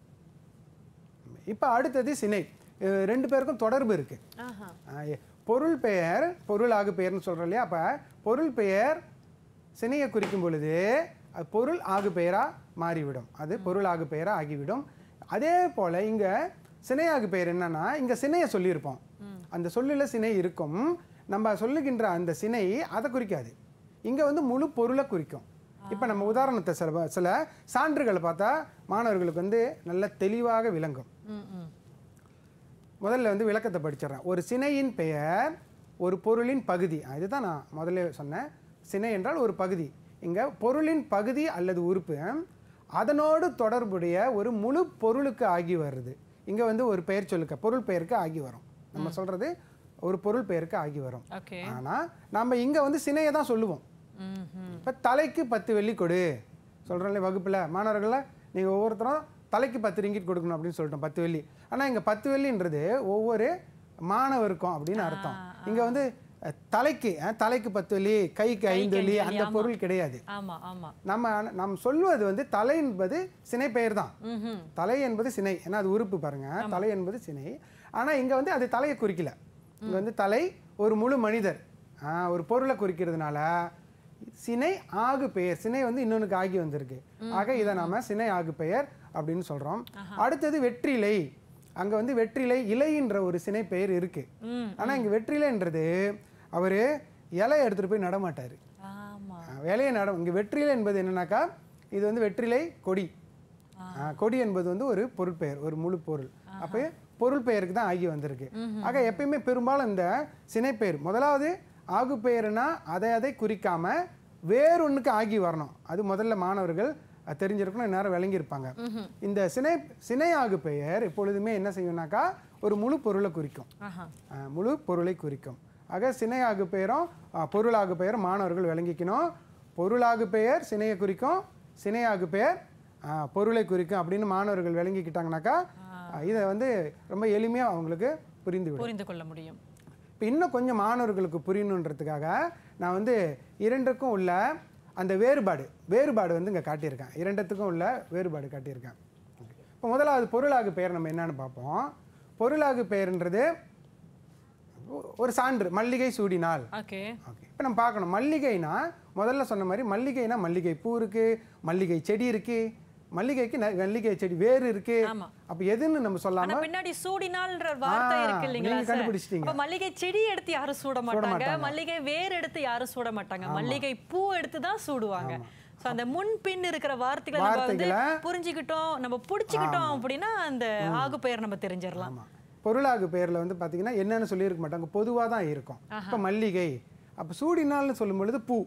இப்போ அடுத்தது சினை இது ரெண்டு பேருக்கும் தொடர்பு இருக்கு ஆஹா ஆ, எ- பொருள் பெயர் பொருள் ஆகு பெயர்னு சொல்கிறோம் இல்லையா அப்போ பொருள் பெயர் சினையை குறிக்கும் பொழுது அது பொருள் ஆகு பெயராக மாறிவிடும் அது பொருள் ஆகு பெயராக ஆகிவிடும் அதே போல் இங்கே சினையாகு பெயர் என்னன்னா இங்கே சினையை சொல்லியிருப்போம் அந்த சொல்லில் சினை இருக்கும் நம்ம சொல்லுகின்ற அந்த சினை அதை குறிக்காது இங்கே வந்து முழு பொருளை குறிக்கும் இப்போ நம்ம உதாரணத்தை சில சில சான்றுகளை பார்த்தா மாணவர்களுக்கு வந்து நல்ல தெளிவாக விளங்கும் ம் ம் முதல்ல வந்து விளக்கத்தை படிச்சிடுறேன் ஒரு சினையின் பெயர் ஒரு பொருளின் பகுதி இதுதான் நான் முதல்ல சொன்னேன் சினை என்றால் ஒரு பகுதி இங்கே பொருளின் பகுதி அல்லது உறுப்பு அதனோடு தொடர்புடைய ஒரு முழு பொருளுக்கு ஆகி வருது இங்கே வந்து ஒரு பெயர் சொல்லுக்க பொருள் பெயருக்கு ஆகி வரும் நம்ம சொல்கிறது ஒரு பொருள் பெயருக்கு ஆகி வரும் ஓகே ஆனால் நம்ம இங்கே வந்து சினையை தான் சொல்லுவோம் ம் ம் இப்போ தலைக்கு பத்து வெள்ளி கொடு சொல்கிறோம்ல வகுப்பில் மாணவர்களை நீங்கள் ஒவ்வொருத்தரும் தலைக்கு பத்து ரிங்கிட் கொடுக்கணும் அப்படின்னு சொல்லிட்டோம் பத்து வெள்ளி ஆனால் இங்கே பத்து வெள்ளின்றது ஒவ்வொரு மாணவருக்கும் அப்படின்னு அர்த்தம் இங்கே வந்து அஹ், தலைக்கு அஹ், தலைக்கு பத்து வெள்ளி கைக்கு ஐந்து வெள்ளி அந்த பொருள் கிடையாது ஆமா ஆமா நம்ம நாம் சொல்வது வந்து தலை என்பது சினை பெயர் தான் ம்ஹும். தலை என்பது சினை ஏன்னா அது உறுப்பு பாருங்க தலை என்பது சினை ஆனால் இங்கே வந்து அது தலையை குறிக்கல இங்கே வந்து தலை ஒரு முழு மனிதர் ஆ, ஒரு பொருளை குறிக்கிறதுனால சினை ஆகு பெயர் சினை வந்து இன்னொன்னுக்கு ஆகி வந்திருக்கு ஆக இதை நாம சினை ஆகு பெயர் அப்படின்னு சொல்றோம் அடுத்தது வெற்றிலை அங்க வந்து வெற்றிலை இலைன்ற ஒரு சினை பெயர் இருக்கு ம் ஆனா இங்க வெற்றிலைன்றது அவரு இலை எடுத்துட்டு போய் நடமாட்டாரு ஆமா ஆ, வேலையை நட இங்கே வெற்றிலை என்பது என்னன்னாக்கா இது வந்து வெற்றிலை கொடி ஆ, கொடி என்பது வந்து ஒரு பொருட்பெயர் ஒரு முழு பொருள் அப்போ பொருள் பெயருக்கு தான் ஆகி வந்திருக்கு ஆக எப்பயுமே பெரும்பாலும் இந்த சினைப்பெயர் முதலாவது ஆகு பெயர்னா அதை அதை குறிக்காம வேறொன்றுக்கு ஆகி வரணும் அது முதல்ல மாணவர்கள் அஹ், தெரிஞ்சிருக்கணும் நேரம் விளங்கியிருப்பாங்க இந்த சினை சினை ஆகு பெயர் எப்பொழுதுமே என்ன செய்யும்னாக்கா ஒரு முழு பொருளை குறிக்கும் ஆஹா அஹ், முழு பொருளை குறிக்கும் ஆக சினையாகு பெயரும் அஹ், பொருளாகு பெயரும் மாணவர்கள் விளங்கிக்கணும் பொருளாகு பெயர் சினையை குறிக்கும் சினையாகு பெயர் அஹ், பொருளை குறிக்கும் அப்படின்னு மாணவர்கள் விளங்கிக்கிட்டாங்கனாக்கா அஹ், இதை வந்து ரொம்ப எளிமையாக அவங்களுக்கு புரிந்துவிடும் புரிந்து கொள்ள முடியும் இப்போ இன்னும் கொஞ்சம் மாணவர்களுக்கு புரியணுன்றதுக்காக நான் வந்து இரண்டுக்கும் உள்ள அந்த வேறுபாடு வேறுபாடு வந்து இங்கே காட்டியிருக்கேன் இரண்டுத்துக்கும் உள்ள வேறுபாடு காட்டியிருக்கேன் இப்போ முதலாவது பொருளாகு பெயர் நம்ம என்னன்னு பார்ப்போம் பொருளாகு பெயர்ன்றது ஒரு சான்று மல்லிகை சூடினால் ஓகே ஓகே இப்போ நம்ம பார்க்கணும் மல்லிகைனா முதல்ல சொன்ன மாதிரி மல்லிகைனா மல்லிகை பூ இருக்கு மல்லிகை செடி இருக்கு மல்லிகைக்கு ந- மல்லிகை செடி வேறு இருக்கு ஆமா. அப்போ எதுன்னு நம்ம ஆனா சொல்லாம பின்னாடி சூடினால்ன்ற வார்த்தை ஆ, இருக்கு இல்லைங்களா நீங்க சார் கண்டுபிடிச்சிட்டீங்க. அப்ப மல்லிகை செடி எடுத்து யாரும் சூட மாட்டாங்க மாட்டாங்க. மல்லிகை வேர் எடுத்து யாரும் சூட மாட்டாங்க மல்லிகை பூ எடுத்து தான் சூடுவாங்க சோ அந்த முன் பின் இருக்கிற வார்த்தைகளை நம்ம வந்து வார்த்தைகளை- புரிஞ்சுக்கிட்டோம் நம்ம புடிச்சுக்கிட்டோம் அப்படின்னா அந்த ஆகு பெயர் நம்ம தெரிஞ்சிடலாம் ஆமாம் பொருளாகு பெயரில் வந்து பார்த்தீங்கன்னா என்னன்னு சொல்லியிருக்க மாட்டாங்க பொதுவாக தான் இருக்கும் இப்போ மல்லிகை அப்போ சூடினால்னு சொல்லும் பொழுது பூ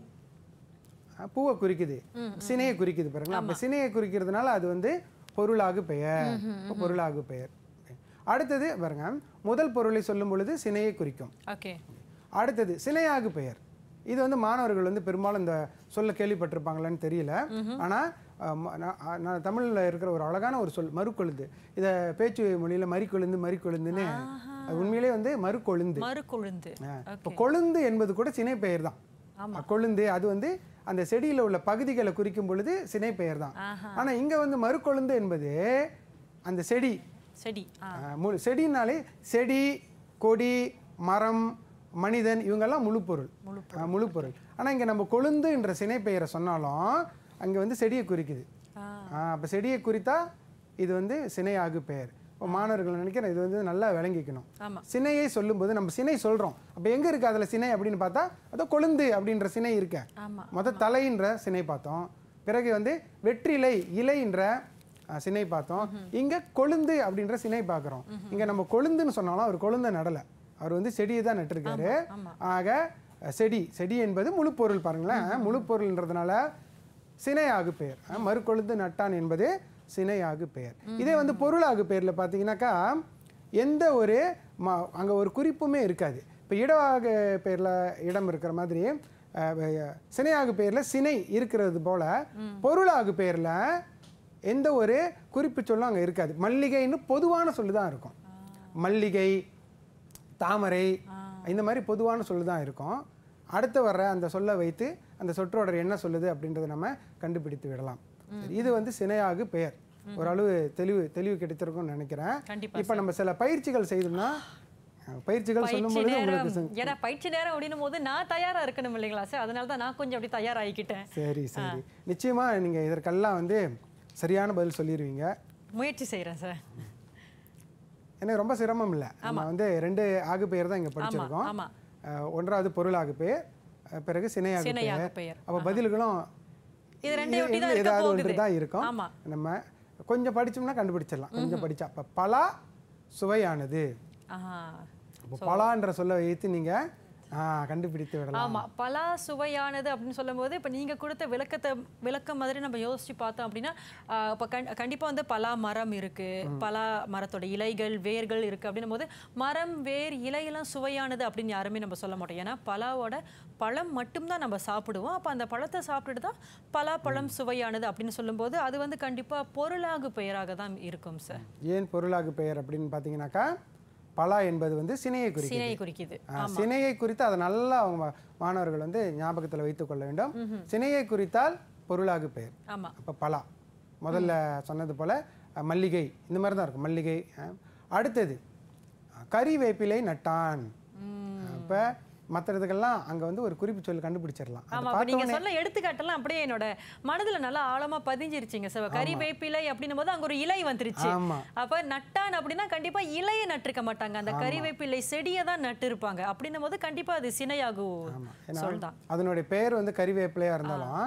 அஹ் பூவை குறிக்குது சினையை குறிக்குது பாருங்களா அப்போ சினையை குறிக்கிறதுனால அது வந்து பொருளாகு பெயர் இப்போ பொருளாகு பெயர் அடுத்தது பாருங்க முதல் பொருளை சொல்லும் பொழுது சினையை குறிக்கும் ஓகே அடுத்தது சினையாகு பெயர் இது வந்து மாணவர்கள் வந்து பெரும்பாலும் இந்த சொல்ல கேள்விப்பட்டிருப்பாங்களான்னு தெரியல ஆனால் நான் தமிழில் இருக்கிற ஒரு அழகான ஒரு சொல் மறுக்கொழுந்து இதை பேச்சு மொழியில் மறிக்கொழுந்து மறிக்கொழுந்துன்னு அது உண்மையிலே வந்து மறுக்கொழுந்து மறு கொழுந்து இப்போ கொழுந்து என்பது கூட சினை பெயர் தான் கொழுந்து அது வந்து அந்த செடியில் உள்ள பகுதிகளை குறிக்கும் பொழுது சினை பெயர் தான் ஆஹா. ஆனால் இங்கே வந்து மறுக்கொழுந்து என்பது அந்த செடி செடி ஆ, ஆஹ் முழு செடினாலே செடி கொடி மரம் மனிதன் இவங்கெல்லாம் முழு பொருள் ஆஹ் முழு பொருள் ஆனால் இங்கே நம்ம கொழுந்து என்ற சினை பெயரை சொன்னாலும் அங்கே வந்து செடியை குறிக்குது ஆ. அப்போ செடியை குறித்தா இது வந்து சினையாகு பெயர் இப்போ மாணவர்கள் நினைக்கிறேன் இது வந்து நல்லா விளங்கிக்கணும் ஆமா சினையை சொல்லும்போது நம்ம சினை சொல்கிறோம் அப்போ எங்கே இருக்குது அதில் சினை அப்படின்னு பார்த்தா அதோ கொழுந்து அப்படின்ற சினை இருக்க ஆமா மொத தலைன்ற சினை பார்த்தோம் பிறகு வந்து வெற்றிலை இலைன்ற அஹ், சினை பார்த்தோம் இங்க கொழுந்து அப்படின்ற சினை பார்க்குறோம் இங்க நம்ம கொழுந்துன்னு சொன்னாலும் அவர் கொழுந்த நடலை அவர் வந்து செடியை தான் நட்டிருக்காரு ஆக அஹ், செடி செடி என்பது முழு பொருள் பாருங்களேன் முழு பொருள்ன்றதுனால சினையாகு பெயர் அஹ், மறுகொழுந்து நட்டான் என்பது சினையாகு பெயர் இதே வந்து பொருளாகு பெயரில் பார்த்தீங்கன்னாக்கா எந்த ஒரு ம- அங்க ஒரு குறிப்புமே இருக்காது இப்போ இடவாக பெயர்ல இடம் இருக்கிற மாதிரி அஹ், வ- சினையாகு பெயர்ல சினை இருக்கிறது போல பொருளாகு பெயர்ல எந்த ஒரு குறிப்பு சொல்லும் அங்க இருக்காது மல்லிகைன்னு பொதுவான சொல்லு தான் இருக்கும் மல்லிகை தாமரை இந்த மாதிரி பொதுவான சொல்லு தான் இருக்கும் அடுத்து வர்ற அந்த சொல்லை வைத்து அந்த சொற்றொடர் என்ன சொல்லுது அப்படின்றத நம்ம கண்டுபிடித்து விடலாம் சரி, இது வந்து சினையாகு பெயர் ஓரளவு தெளிவு தெளிவு கிடைத்திருக்கும்னு நினைக்கிறேன் கண்டிப்பா இப்போ நம்ம சில பயிற்சிகள் செய்தோம்னா அஹ், பயிற்சிகள் சொல்லும் பயிற்சி பொழுது நேரம் உங்களுக்கு ச- ஏன்னா பயிற்சி நேரம் அப்படின்னும் போது நான் தயாரா இருக்கணும் இல்லைங்களா சார் அதனால தான் நான் கொஞ்சம் அப்படி தயாராகிக்கிட்டேன் சரி சரி நிச்சயமா நீங்க இதற்கெல்லாம் வந்து சரியான பதில் சொல்லிடுவீங்க முயற்சி செய்றேன் சார் எனக்கு ரொம்ப சிரமம் இல்லை நம்ம வந்து ரெண்டு ஆகு பெயர் தான் இங்க படிச்சிருக்கோம் ஆமா அஹ், ஒன்றாவது பொருளாகு பெயர் அஹ், பிறகு சினையாகு சினையாக பெயர் பெயர் அப்போ பதில்களும் இது ரெண்டையும் ஒட்டி தான் இதுல இருக்க ஏதாவது போகுது. ஒன்று தான் இருக்கும் ஆமா. நம்ம கொஞ்சம் படிச்சோம்னா கண்டுபிடிச்சிடலாம் கொஞ்சம் படிச்சா அப்போ பலா சுவையானது ஆஹா அப்போ பலான்ற சொல்ல வைத்து நீங்க ஆ, கண்டுபிடித்து விடலாம் ஆமா பலா சுவையானது அப்படின்னு சொல்லும்போது இப்போ நீங்க கொடுத்த விளக்கத்தை விளக்கம் மாதிரி நம்ம யோசிச்சு பார்த்தோம் அப்படின்னா ஆஹ் இப்போ கண் கண்டிப்பா வந்து பலா மரம் இருக்கு பலா மரத்தோட இலைகள் வேர்கள் இருக்கு அப்படின்னும் போது மரம் வேர் இலையெல்லாம் சுவையானது அப்படின்னு யாருமே நம்ம சொல்ல மாட்டோம் ஏன்னா பலாவோட பழம் மட்டும்தான் நம்ம சாப்பிடுவோம் அப்போ அந்த பழத்தை சாப்பிட்டுட்டு தான் பலா பழம் சுவையானது அப்படின்னு சொல்லும்போது அது வந்து கண்டிப்பா பொருளாகு பெயராக தான் இருக்கும் சார் ஏன் பொருளாகு பெயர் அப்படின்னு பார்த்தீங்கன்னாக்கா பலா என்பது வந்து சினையை குறிக்கும் சினையை குறிக்குது சினையை குறித்து அதை நல்லா அவங்க மா- மாணவர்கள் வந்து ஞாபகத்தில் வைத்துக் கொள்ள வேண்டும் சினையை குறித்தால் பொருளாகு பெயர் ஆமா அப்போ பலா முதல்ல சொன்னது போல அஹ், மல்லிகை இந்த மாதிரி தான் இருக்கும் மல்லிகை அஹ். அடுத்தது அஹ், கறி வேப்பிலை நட்டான் அப்போ மற்றதுக்கெல்லாம் அங்கே வந்து ஒரு குறிப்பு சொல்லி கண்டுபிடிச்சிடலாம் அதை ஆமா அப்ப நீங்க சொல்ல எடுத்துக்காட்டெல்லாம் அப்படியே என்னோட மனதுல நல்லா ஆழமா பதிஞ்சிருச்சுங்க சார் கறி வேப்பிலை அப்படின்னும் போது அங்க ஒரு இலை வந்துருச்சு ஆமா. அப்ப நட்டான் அப்படின்னா கண்டிப்பா இலையை நட்டிருக்க மாட்டாங்க அந்த கறி வேப்பிலை செடியை தான் நட்டு இருப்பாங்க அப்படின்னும் போது கண்டிப்பா அது சினையாகும் ஏன்னா சொல்தான் அதனுடைய பெயர் வந்து கறிவேப்பிலையாக இருந்தாலும்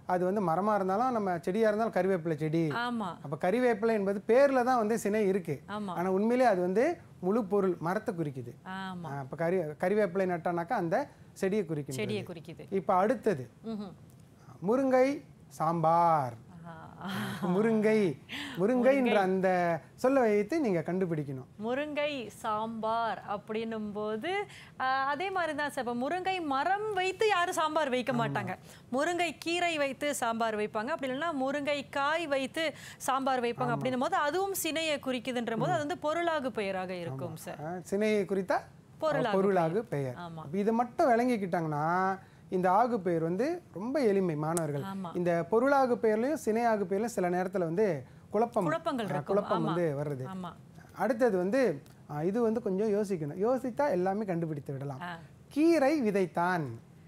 அது வந்து மரமா இருந்தாலும் நம்ம செடியா இருந்தாலும் கறிவேப்பிலை செடி ஆமா அப்ப கறிவேப்பிலை என்பது பேர்ல தான் வந்து சினை இருக்கு ஆமா ஆனா உண்மையிலே அது வந்து முழு பொருள் மரத்தை குறிக்குது ஆமா அப்ப கறி கறிவேப்பிலை நட்டானாக்கா அந்த செடியை குறிக்கும் செடியை குறிக்குது இப்போ அடுத்தது ம்ஹும். முருங்கை சாம்பார் ஆ. முருங்கை முருங்கைன்ற அந்த சொல்ல வைத்து நீங்க கண்டுபிடிக்கணும் முருங்கை சாம்பார் அப்படின்னும் போது ஆஹ், அதே மாதிரி தான் சார் இப்போ முருங்கை மரம் வைத்து யாரும் சாம்பார் வைக்க மாட்டாங்க முருங்கை கீரை வைத்து சாம்பார் வைப்பாங்க அப்படி இல்லைன்னா முருங்கை காய் வைத்து சாம்பார் வைப்பாங்க அப்படின்னும் போது அதுவும் சினையை குறிக்குதுன்ற போது அது வந்து பொருளாகு பெயராக இருக்கும் சார் ஆ, சினையை குறித்த பொருளாகு பொருளாகு பெயர் ஆமா. அப்ப இதை மட்டும் விளங்கிக்கிட்டாங்கன்னா இந்த ஆகு பெயர் வந்து ரொம்ப எளிமை மாணவர்கள் ஆமா. இந்த பொருளாகு பெயர்லையும் சினையாகு பெயர்லையும் சில நேரத்துல வந்து குழப்பம் குழப்பங்கள் ஆ, இருக்கும். குழப்பம் ஆமா. வந்து வருது ஆமா அடுத்தது வந்து ஆ, இது வந்து கொஞ்சம் யோசிக்கணும் யோசித்தா எல்லாமே கண்டுபிடித்து விடலாம் ஆ. கீரை விதைத்தான்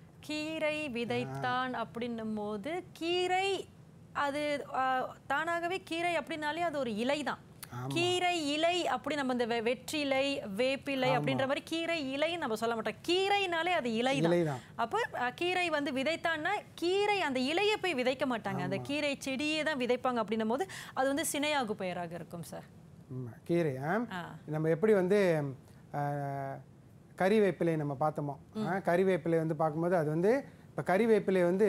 கீரை விதைத்தான் அப்படின்னும் போது கீரை அது ஆஹ், தானாகவே கீரை அப்படின்னாலே அது ஒரு இலை தான் கீரை இலை அப்படி நம்ம இந்த வெ- வெற்றிலை வேப்பிலை அப்படின்ற மாதிரி கீரை இலைன்னு நம்ம சொல்ல மாட்டோம் கீரைனாலே அது இலை தான் இலைதான் அப்போ அஹ், கீரை வந்து விதைத்தான்னா கீரை அந்த இலையை போய் விதைக்க மாட்டாங்க அந்த கீரை செடியே தான் விதைப்பாங்க அப்படின்னும் போது அது வந்து சினையாகு பெயராக இருக்கும் சார் ஆமா, கீரை ஆ? ஆ. நம்ம எப்படி வந்து ஆ, கறிவேப்பிலை நம்ம பார்த்தோமோ ஆ, கறிவேப்பிலை வந்து பார்க்கும்போது அது வந்து இப்போ கறிவேப்பிலை வந்து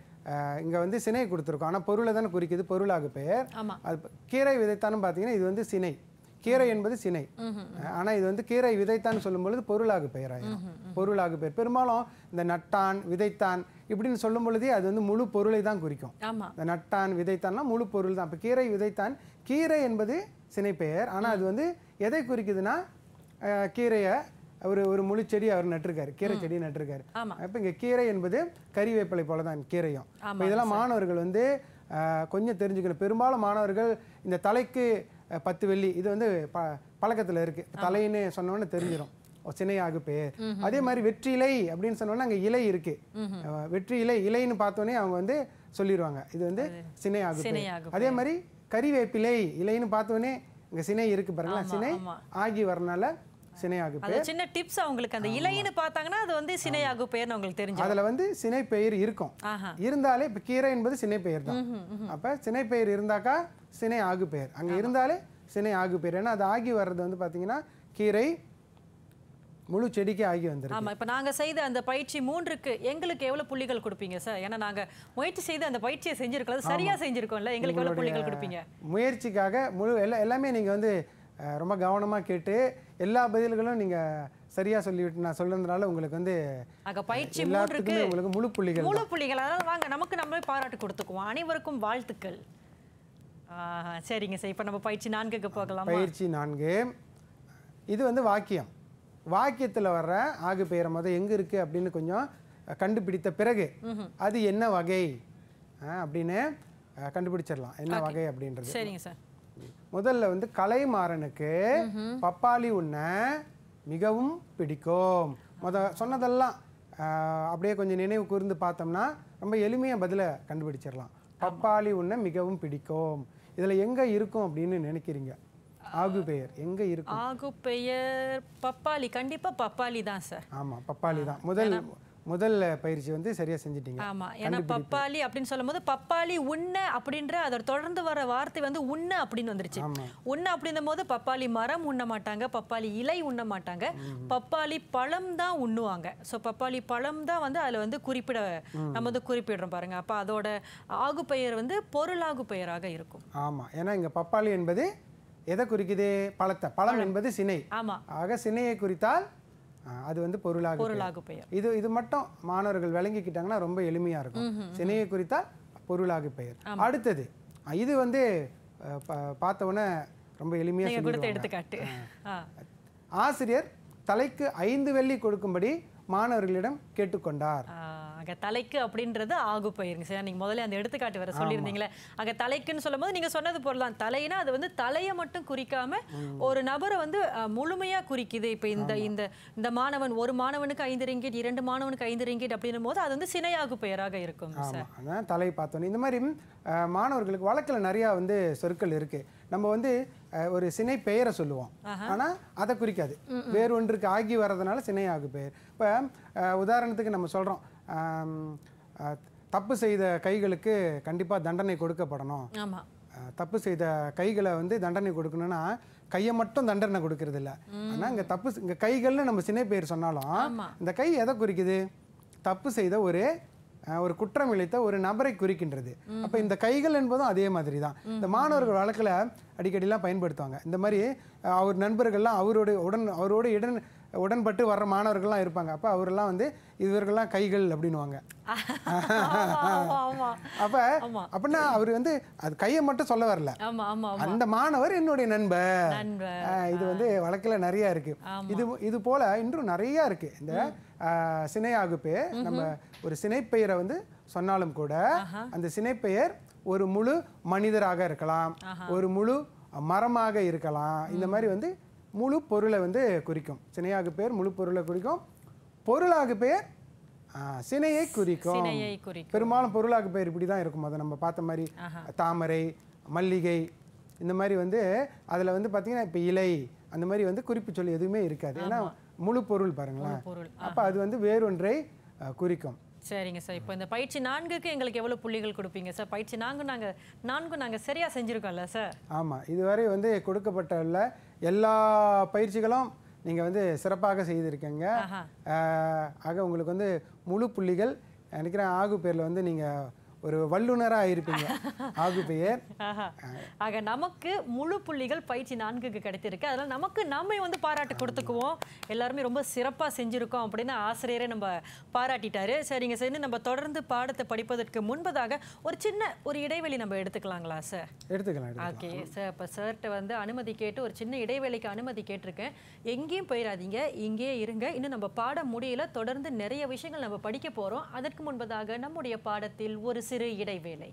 இங்கே வந்து சினை கொடுத்துருக்கோம் ஆனால் பொருளை தானே குறிக்குது பொருளாகு பெயர் ஆமா அது ப- கீரை விதைத்தான்னு பார்த்தீங்கன்னா இது வந்து சினை கீரை என்பது சினை ஆனால் இது வந்து கீரை விதைத்தான் சொல்லும் பொழுது பொருளாகு பெயராயிரும் பொருளாகு பெயர் பெரும்பாலும் இந்த நட்டான் விதைத்தான் இப்படின்னு சொல்லும் பொழுதே அது வந்து முழு பொருளை தான் குறிக்கும் ஆமா இந்த நட்டான் விதைத்தான்னா முழு பொருள் தான் இப்போ கீரை விதைத்தான் கீரை என்பது சினைப்பெயர் ஆனால் அது வந்து எதை குறிக்குதுன்னா அஹ், கீரையை ஒரு ஒரு முழு செடி அவர் நட்டிருக்காரு கீரை செடி நட்டிருக்காரு ஆமா அப்போ இங்கே கீரை என்பது கறிவேப்பிலை போல தான் கீரையும் இப்போ இதெல்லாம் மாணவர்கள் வந்து அஹ், கொஞ்சம் தெரிஞ்சுக்கணும் பெரும்பாலும் மாணவர்கள் இந்த தலைக்கு அஹ், பத்து வெள்ளி இது வந்து ப பழக்கத்தில் இருக்குது தலைன்னு சொன்னோன்னு தெரிஞ்சிடும் சினையாகு பேர் அதே மாதிரி வெற்றிலை அப்படின்னு சொன்னோன்னா அங்கே இலை இருக்கு அஹ், வெற்றி இலை இலைன்னு பார்த்தோன்னே அவங்க வந்து சொல்லிடுவாங்க இது வந்து சினையாகு பேர் சினையாகு அதே மாதிரி கறிவேப்பிலை இலைன்னு பார்த்தோன்னே இங்கே சினை இருக்கு பாருங்களா சினை ஆமா. ஆகி வரனால சினையாகு அது சின்ன டிப்ஸ் அவங்களுக்கு அந்த இலைன்னு பார்த்தாங்கன்னா அது வந்து சினையாகு பெயர்னு அவங்களுக்கு தெரிஞ்சு அதுல வந்து சினை பெயர் இருக்கும் ஆஹா இருந்தாலே இப்போ கீரை என்பது சினை பெயர் தான் அப்போ சினை பெயர் இருந்தாக்கா சினை ஆகு பெயர் அங்கே இருந்தாலே சினை ஆகு பெயர் ஏன்னா அது ஆகி வர்றது வந்து பார்த்தீங்கன்னா கீரை முழு செடிக்கு ஆகி வந்துருக்கு ஆமா இப்ப நாங்க செய்த அந்த பயிற்சி மூன்றுக்கு எங்களுக்கு எவ்வளவு புள்ளிகள் கொடுப்பீங்க சார் ஏன்னா நாங்க முயற்சி செய்து அந்த பயிற்சியை செஞ்சிருக்கோம் அது சரியா செஞ்சிருக்கோம்ல எங்களுக்கு எவ்வளவு புள்ளிகள் கொடுப்பீங்க முயற்சிக்காக முழு எல்லா எல்லாமே நீங்கள் வந்து அஹ், ரொம்ப கவனமாக கேட்டு எல்லா பதில்களும் நீங்கள் சரியாக சொல்லிவிட்டு நான் சொல்லுறதுனால உங்களுக்கு வந்து ஆக பயிற்சி மூன்றுக்கு எல்லாத்துக்குமே உங்களுக்கு முழு புள்ளிகள் முழு புள்ளிகள் அதாவது வாங்க நமக்கு நம்மளே பாராட்டு கொடுத்துக்குவோம் அனைவருக்கும் வாழ்த்துக்கள் ஆஹா, சரிங்க சார் இப்போ நம்ம பயிற்சி நான்குக்கு போகலாமா பயிற்சி நான்கு இது வந்து வாக்கியம் வாக்கியத்தில் வர்ற ஆகு பெயரை முத எங்கே இருக்குது அப்படின்னு கொஞ்சம் கண்டுபிடித்த பிறகு அது என்ன வகை அஹ், அப்படின்னு அஹ், கண்டுபிடிச்சிடலாம் என்ன வகை அப்படின்றது சரிங்க சார் முதல்ல வந்து கலைமாறனுக்கு பப்பாளி உண்ண மிகவும் பிடிக்கும் முத சொன்னதெல்லாம் அஹ், அப்படியே கொஞ்சம் நினைவு கூர்ந்து பார்த்தோம்னா ரொம்ப எளிமையாக பதிலை கண்டுபிடிச்சிடலாம் பப்பாளி உண்ண மிகவும் பிடிக்கும் இதில் எங்கே இருக்கும் அப்படின்னு நினைக்கிறீங்க ஆகு பெயர் எங்கே இருக்கும் ஆகு பெயர் பப்பாளி கண்டிப்பா பப்பாளி தான் சார் ஆமாம் பப்பாளி தான் முதல் முதல் பயிற்சி வந்து சரியாக செஞ்சிட்டீங்க ஆமா ஏன்னா பப்பாளி அப்படின்னு சொல்லும்போது பப்பாளி உண்ண அப்படின்ற அதோட தொடர்ந்து வர வார்த்தை வந்து உண்ண அப்படின்னு வந்துருச்சு ஆமா. உண்ண அப்படின்னும் போது பப்பாளி மரம் உண்ண மாட்டாங்க பப்பாளி இலை உண்ண மாட்டாங்க பப்பாளி பழம் தான் உண்ணுவாங்க ஸோ பப்பாளி பழம் தான் வந்து அதுல வந்து குறிப்பிட நம்ம வந்து குறிப்பிடுறோம் பாருங்க அப்ப அதோட ஆகு பெயர் வந்து பொருளாகு பெயராக இருக்கும் ஆமாம் ஏன்னா இங்கே பப்பாளி என்பது எதை குறிக்குது பழத்தை பழம் என்பது சினை ஆமா ஆக சினையை குறித்தால் ஆ, அது வந்து பொருளாக பொருளாகு பெயர் இது இது மட்டும் மாணவர்கள் விளங்கிக்கிட்டாங்கன்னா ரொம்ப எளிமையா இருக்கும் சினையை குறித்தால் பொருளாகு பெயர் அடுத்தது அ, இது வந்து அ, ப- பார்த்த உடனே ரொம்ப எளிமையா நீங்க கொடுத்த சொல்லிடுவாங்க. எடுத்துக்காட்டு ஆ ஆசிரியர் தலைக்கு ஐந்து வெள்ளி கொடுக்கும்படி மாணவர்களிடம் கேட்டுக்கொண்டார் ஆ, ஆக தலைக்கு அப்படின்றது ஆகு பயிருங்க சார் நீங்க முதல்ல அந்த எடுத்துக்காட்டு வேற சொல்லியிருந்தீங்களே ஆக தலைக்குன்னு சொல்லும்போது நீங்க சொன்னது போலதான் தலைனா அது வந்து தலையை மட்டும் குறிக்காம ஒரு நபரை வந்து அ, முழுமையா குறிக்குது இப்ப இந்த இந்த இந்த மாணவன் ஒரு மாணவனுக்கு ஐந்து ரிங்கிட் இரண்டு மாணவனுக்கு ஐந்து ரிங்கிட் அப்படின்னும் போது அது வந்து சினையாகு பெயராக இருக்கும் சார் ஆமாம் அதான் தலை பார்த்தோன்னே இந்த மாதிரி அஹ், மாணவர்களுக்கு வழக்கில் நிறையா வந்து சொற்கள் இருக்கு நம்ம வந்து அஹ், ஒரு சினை பெயரை சொல்லுவோம் ஆனா அதை குறிக்காது வேறு ஒன்றுக்கு ஆகி வர்றதுனால சினை ஆகு பெயர் இப்போ உதாரணத்துக்கு நம்ம சொல்றோம் ஆம், அஹ், தப்பு செய்த கைகளுக்கு கண்டிப்பாக தண்டனை கொடுக்கப்படணும் ஆமா அஹ், தப்பு செய்த கைகளை வந்து தண்டனை கொடுக்கணும்னா கையை மட்டும் தண்டனை கொடுக்கறது இல்ல ஆனால் இங்கே தப்பு செ- இங்க கைகள்னு நம்ம சின்ன பேர் சொன்னாலும் ஆமா. இந்த கை எதை குறிக்குது தப்பு செய்த ஒரு அஹ், ஒரு குற்றம் இழைத்த ஒரு நபரை குறிக்கின்றது அப்போ இந்த கைகள் என்பதும் அதே மாதிரி தான் இந்த மாணவர்கள் வழக்கில் அடிக்கடிலாம் பயன்படுத்துவாங்க இந்த மாதிரி அஹ், அவர் நண்பர்கள்லாம் அவரோட உடன் அவரோட இடன் உடன்பட்டு வர்ற மாணவர்கள்லாம் இருப்பாங்க அப்போ அவரெல்லாம் வந்து இவர்கள்லாம் கைகள் அப்படின்னுவாங்க ஆமா ஆமா ஆமா அப்போ ஆமா. அப்படின்னா அவர் வந்து அது கையை மட்டும் சொல்ல வரல ஆமா ஆமா ஆமா அந்த மாணவர் என்னுடைய நண்பர் நண்பர். ஆஹ் இது வந்து வழக்கில் நிறைய இருக்கு இது இது போல இன்னும் நிறைய இருக்கு இந்த ஆஹ், சினையாகுப்பே நம்ம ஒரு சினைப்பெயரை வந்து சொன்னாலும் கூட அந்த சினைப்பெயர் ஒரு முழு மனிதராக இருக்கலாம் ஒரு முழு மரமாக இருக்கலாம் இந்த மாதிரி வந்து முழு பொருளை வந்து குறிக்கும் சினையாகு பேர் முழு பொருளை குறிக்கும் பொருளாகு பேர் ஆஹ், சினையை குறிக்கும் சினையை குறிக்கும் பெரும்பாலும் பொருளாக பேர் இப்படி தான் இருக்கும் அதை நம்ம பார்த்த மாதிரி தாமரை மல்லிகை இந்த மாதிரி வந்து அதில் வந்து பார்த்தீங்கன்னா இப்போ இலை அந்த மாதிரி வந்து குறிப்பு சொல்லி எதுவுமே இருக்காது ஏன்னா முழு பொருள் பாருங்களேன் பொருள் அப்போ அது வந்து வேறொன்றை அஹ், குறிக்கும் சரிங்க சார் இப்போ இந்த பயிற்சி நான்குக்கு எங்களுக்கு எவ்வளவு புள்ளிகள் கொடுப்பீங்க சார் பயிற்சி நான்கு நாங்க நான்கு நாங்க சரியா செஞ்சிருக்கோம்ல சார் ஆமாம் இதுவரை வந்து கொடுக்கப்பட்டுள்ள எல்லா பயிற்சிகளும் நீங்கள் வந்து சிறப்பாக செய்திருக்கீங்க ஆஹா. அஹ், ஆக உங்களுக்கு வந்து முழு புள்ளிகள் நினைக்கிறேன் ஆகு பேரில் வந்து நீங்கள் ஒரு வல்லுனராக இருப்பீங்க ஆகு பெயர் ஆஹா. ஆக நமக்கு முழு புள்ளிகள் பயிற்சி நான்குக்கு கிடைத்திருக்கு அதனால நமக்கு நாமே வந்து பாராட்டு கொடுத்துக்குவோம் எல்லாருமே ரொம்ப சிறப்பா செஞ்சிருக்கோம் அப்படின்னு ஆசிரியரே நம்ம பாராட்டிட்டாரு சரிங்க சார் இன்னும் நம்ம தொடர்ந்து பாடத்தை படிப்பதற்கு முன்பதாக ஒரு சின்ன ஒரு இடைவெளி நம்ம எடுத்துக்கலாங்களா சார் எடுத்துக்கலாம் எடுத்துக்கலாம் ஓகே சார் இப்போ சார்கிட்ட வந்து அனுமதி கேட்டு ஒரு சின்ன இடைவேளைக்கு அனுமதி கேட்டிருக்கேன் எங்கேயும் போயிடாதீங்க இங்கேயே இருங்க இன்னும் நம்ம பாடம் முடியல தொடர்ந்து நிறைய விஷயங்கள் நம்ம படிக்க போகிறோம் அதற்கு முன்பதாக நம்முடைய பாடத்தில் ஒரு சிறு இடைவேளை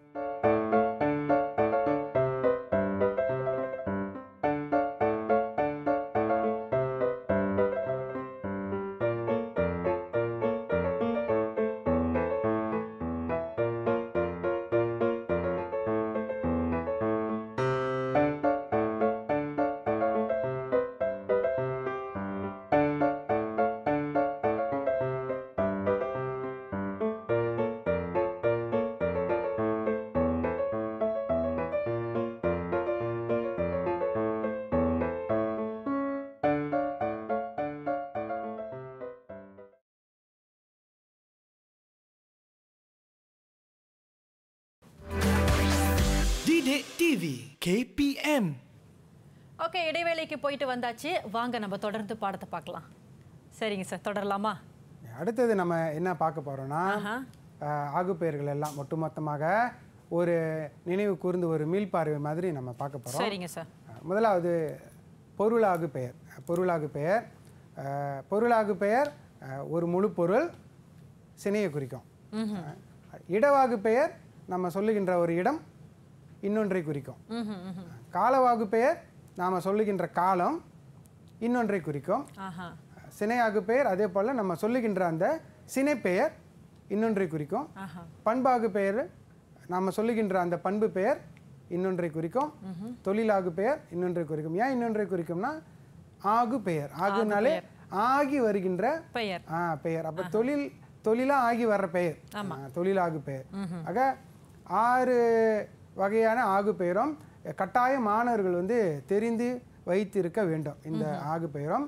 Didik TV KPM ஓகே இடைவேளைக்கு போயிட்டு வந்தாச்சு வாங்க நம்ம தொடர்ந்து பாடத்தை பார்க்கலாம் சரிங்க சார் தொடரலாமா அடுத்தது நம்ம என்ன பார்க்க போறோம்னா ஆஹா. அஹ், ஆகுப்பெயர்கள் எல்லாம் ஒட்டுமொத்தமாக ஒரு நினைவு கூர்ந்து ஒரு மீள்பார்வை மாதிரி நம்ம பார்க்க போறோம் சரிங்க சார் அஹ், முதலாவது பொருளாகு பெயர் பொருளாகு பெயர் அஹ், பொருளாகு பெயர் அஹ், ஒரு முழு பொருள் சினையை குறிக்கும் அஹ், இடவாகு பெயர் நம்ம சொல்லுகின்ற ஒரு இடம் இன்னொன்றை குறிக்கும் ம்ஹும், ம்ஹும். காலவாகு பெயர் நாம் சொல்லுகின்ற காலம் இன்னொன்றை குறிக்கும் ஆஹா சினையாகு பெயர் அதே போல் நம்ம சொல்லுகின்ற அந்த சினை பெயர் இன்னொன்றை குறிக்கும் ஆஹா பண்பாகு பெயர் நாம் சொல்லுகின்ற அந்த பண்பு பெயர் இன்னொன்றை குறிக்கும் தொழிலாகு பெயர் இன்னொன்றை குறிக்கும் ஏன் இன்னொன்றை குறிக்கும்னா ஆகு பெயர் ஆகுனாலே ஆகி வருகின்ற பெயர் ஆ பெயர் அப்போ தொழில் தொழிலா ஆகி வர்ற பெயர் ஆ, தொழிலாகு பெயர் ஆக ஆறு வகையான ஆகு பெயரும் கட்டாய மாணவர்கள் வந்து தெரிந்து வைத்திருக்க வேண்டும் இந்த ஆகு பெயரும்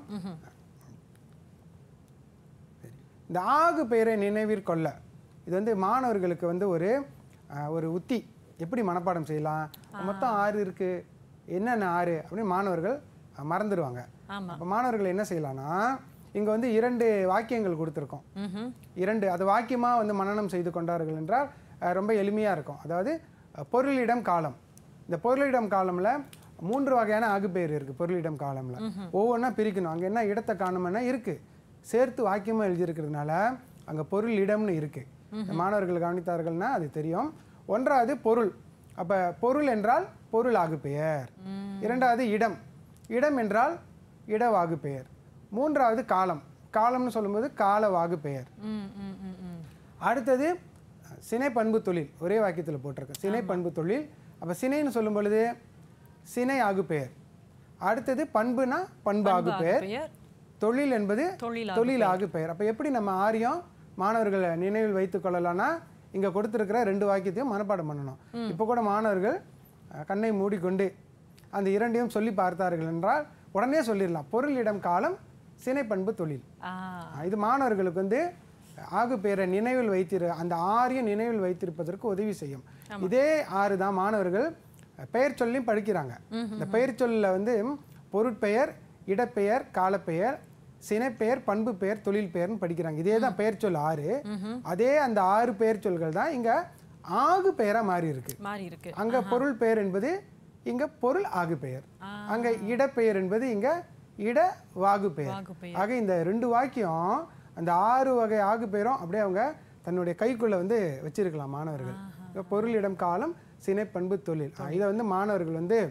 சரி. இந்த ஆகு பெயரை நினைவிற்கொள்ள இது வந்து மாணவர்களுக்கு வந்து ஒரு ஆ, ஒரு உத்தி எப்படி மனப்பாடம் செய்யலாம் மொத்தம் ஆறு இருக்கு என்னென்ன ஆறு அப்படின்னு மாணவர்கள் ஆ, மறந்துடுவாங்க ஆமா அப்போ மாணவர்கள் என்ன செய்யலாம்னா இங்கே வந்து இரண்டு வாக்கியங்கள் கொடுத்துருக்கோம் ம்ஹும். இரண்டு அது வாக்கியமாக வந்து மனனம் செய்து கொண்டார்கள் என்றால் அஹ், ரொம்ப எளிமையாக இருக்கும் அதாவது அஹ், பொருளிடம் காலம் இந்த பொருளிடம் காலம்ல மூன்று வகையான ஆகுபெயர் இருக்குது பொருளிடம் காலம்ல ஒவ்வொன்றா பிரிக்கணும் அங்கே என்ன இடத்தை காணும்னா இருக்குது சேர்த்து வாக்கியமாக எழுதியிருக்கிறதுனால அங்கே பொருள் இடம்னு இருக்குது மாணவர்கள் கவனித்தார்கள்னா அது தெரியும் ஒன்றாவது பொருள் அப்போ பொருள் என்றால் பொருள் ஆகுபெயர் இரண்டாவது இடம் இடம் என்றால் இடவாகு பெயர் மூன்றாவது காலம் காலம்னு சொல்லும்போது காலவாகு பெயர் ம், ம், ம், ம். அடுத்தது சினை பண்பு தொழில் ஒரே வாக்கியத்தில் போட்டிருக்கு சினை பண்பு தொழில் அப்போ சினைன்னு சொல்லும் பொழுது சினை ஆகு பெயர் அடுத்தது பண்புனா பண்பு ஆகு பெயர் பெயர் தொழில் என்பது தொழில் தொழில் ஆகு பெயர் அப்போ எப்படி நம்ம ஆரியம் மாணவர்களை நினைவில் வைத்துக் கொள்ளலாம்னா இங்கே கொடுத்துருக்கிற ரெண்டு வாக்கியத்தையும் மனப்பாடம் பண்ணணும் இப்போ கூட மாணவர்கள் அஹ், கண்ணை மூடிக்கொண்டு அந்த இரண்டையும் சொல்லி பார்த்தார்கள் என்றால் உடனே சொல்லிடலாம் பொருள் இடம் காலம் சினைப்பண்பு தொழில் ஆ அஹ், இது மாணவர்களுக்கு வந்து ஆகு பேரை நினைவில் வைத்திரு அந்த ஆறையும் நினைவில் வைத்திருப்பதற்கு உதவி செய்யும் இதே ஆறு தான் மாணவர்கள் அஹ், பெயர் சொல்லையும் படிக்கிறாங்க இந்த பெயர் சொல்லில் வந்து பொருட்பெயர் இடப்பெயர் காலப்பெயர் சினைப்பெயர் பண்பு பெயர் தொழில் பெயர்னு படிக்கிறாங்க இதே தான் பெயர் சொல் ஆறு அதே அந்த ஆறு பெயர் சொல்கள் தான் இங்க ஆகு பெயரா மாறி இருக்கு மாறி இருக்கு அங்க பொருள் பெயர் என்பது இங்க பொருள் ஆகு பெயர் அங்க இடப்பெயர் என்பது இங்க இட வாகு பெயர் வாகு பெயர். ஆக இந்த ரெண்டு வாக்கியம் அந்த ஆறு வகை ஆகு பெயரும் அப்படியே அவங்க தன்னுடைய கைக்குள்ள வந்து வச்சிருக்கலாம் மாணவர்கள் இப்ப பொருள் இடம் காலம் சினை பண்பு தொழில் ஆ, இதை வந்து மாணவர்கள் வந்து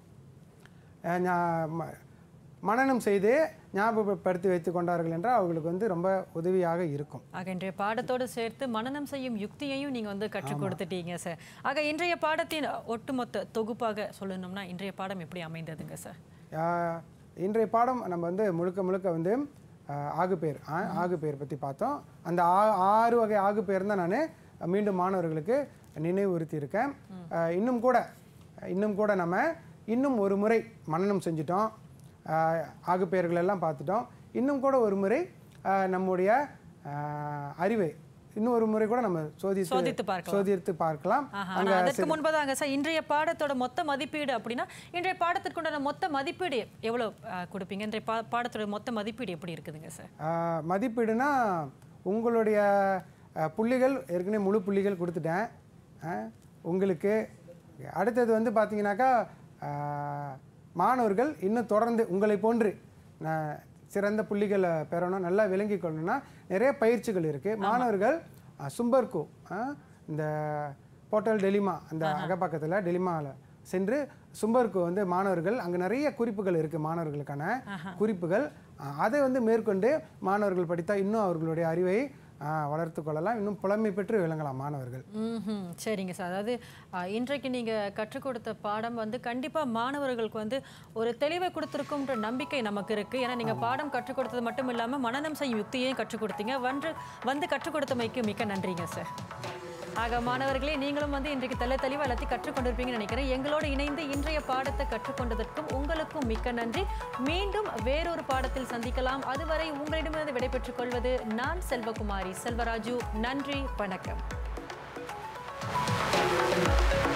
அஹ், ஞா- ம- மனனம் செய்து ஞாபகப்படுத்தி வைத்துக் கொண்டார்கள் என்றால் அவங்களுக்கு வந்து ரொம்ப உதவியாக இருக்கும் ஆக இன்றைய பாடத்தோடு சேர்த்து மனனம் செய்யும் யுக்தியையும் நீங்க வந்து கற்றுக் கொடுத்துட்டீங்க சார் ஆக இன்றைய பாடத்தின் ஒட்டுமொத்த தொகுப்பாக சொல்லணும்னா இன்றைய பாடம் எப்படி அமைந்ததுங்க சார் ஆஹ் இன்றைய பாடம் நம்ம வந்து முழுக்க முழுக்க வந்து ஆஹ் ஆகு பேர் ஆ- ஆகு பேர் பற்றி பார்த்தோம் அந்த ஆ- ஆறு வகை ஆகு பேர் தான் நான் மீண்டும் மாணவர்களுக்கு நினைவுறுத்தி இருக்கேன் ஆஹ் இன்னும் கூட இன்னும் கூட நம்ம இன்னும் ஒரு முறை மனனம் செஞ்சிட்டோம் ஆஹ் ஆகு பெயர்கள் எல்லாம் பார்த்துட்டோம் இன்னும் கூட ஒரு முறை ஆஹ் நம்முடைய ஆஹ் அறிவை இன்னும் ஒரு முறை கூட நம்ம சோதித்து சோதித்து பார்க்கலாம். சோதித்து பார்க்கலாம் ஆஹா, ஆனா அதற்கு முன்பதாங்க சார் இன்றைய பாடத்தோட மொத்த மதிப்பீடு அப்படின்னா இன்றைய பாடத்திற்கு உண்டான மொத்த மதிப்பீடு எவ்வளவு ஆ, கொடுப்பீங்க இன்றைய பா பாடத்தோட மொத்த மதிப்பீடு எப்படி இருக்குதுங்க சார் ஆஹ் மதிப்பீடுனா உங்களுடைய ஆஹ், புள்ளிகள் ஏற்கனவே முழு புள்ளிகள் கொடுத்துட்டேன் ஆஹ், உங்களுக்கு அடுத்தது வந்து பார்த்தீங்கன்னாக்கா ஆஹ், மாணவர்கள் இன்னும் தொடர்ந்து உங்களை போன்று நான் சிறந்த புள்ளிகளை பெறணும் நல்லா விளங்கி கொள்ளணும்னா நிறைய பயிற்சிகள் இருக்குது மாணவர்கள் ஆஹ், சும்பர்கோ ஆஹ், இந்த போர்ட்டல் டெலிமா அந்த அகப்பக்கத்தில் டெலிமாவில் சென்று சும்பருக்கு வந்து மாணவர்கள் அங்கே நிறைய குறிப்புகள் இருக்குது மாணவர்களுக்கான குறிப்புகள் அஹ், அதை வந்து மேற்கொண்டு மாணவர்கள் படித்தா இன்னும் அவர்களுடைய அறிவை அஹ், வளர்த்து கொள்ளலாம் இன்னும் புலமை பெற்று விளங்கலாம் மாணவர்கள் ம்ஹும். சரிங்க சார் அதாவது ஆ, இன்றைக்கு நீங்கள் கற்றுக் கொடுத்த பாடம் வந்து கண்டிப்பாக மாணவர்களுக்கு வந்து ஒரு தெளிவை கொடுத்துருக்கும்ன்ற நம்பிக்கை நமக்கு இருக்குது ஏன்னா நீங்கள் பாடம் கற்றுக் கொடுத்தது மட்டும் இல்லாமல் மனநம் செய்யும் யுக்தியையும் கற்றுக் கொடுத்தீங்க வந்து வந்து கற்றுக் கொடுத்தமைக்கு மிக்க நன்றிங்க சார் ஆக மாணவர்களே நீங்களும் வந்து இன்றைக்கு தெள்ள தெளிவாக எல்லாத்தையும் கற்றுக்கொண்டிருப்பீங்கன்னு நினைக்கிறேன் எங்களோடு இணைந்து இன்றைய பாடத்தை கற்றுக்கொண்டதற்கும் உங்களுக்கும் மிக்க நன்றி மீண்டும் வேறொரு பாடத்தில் சந்திக்கலாம் அதுவரை உங்களிடமிருந்து விடைபெற்றுக் கொள்வது நான் செல்வகுமாரி செல்வராஜு நன்றி வணக்கம்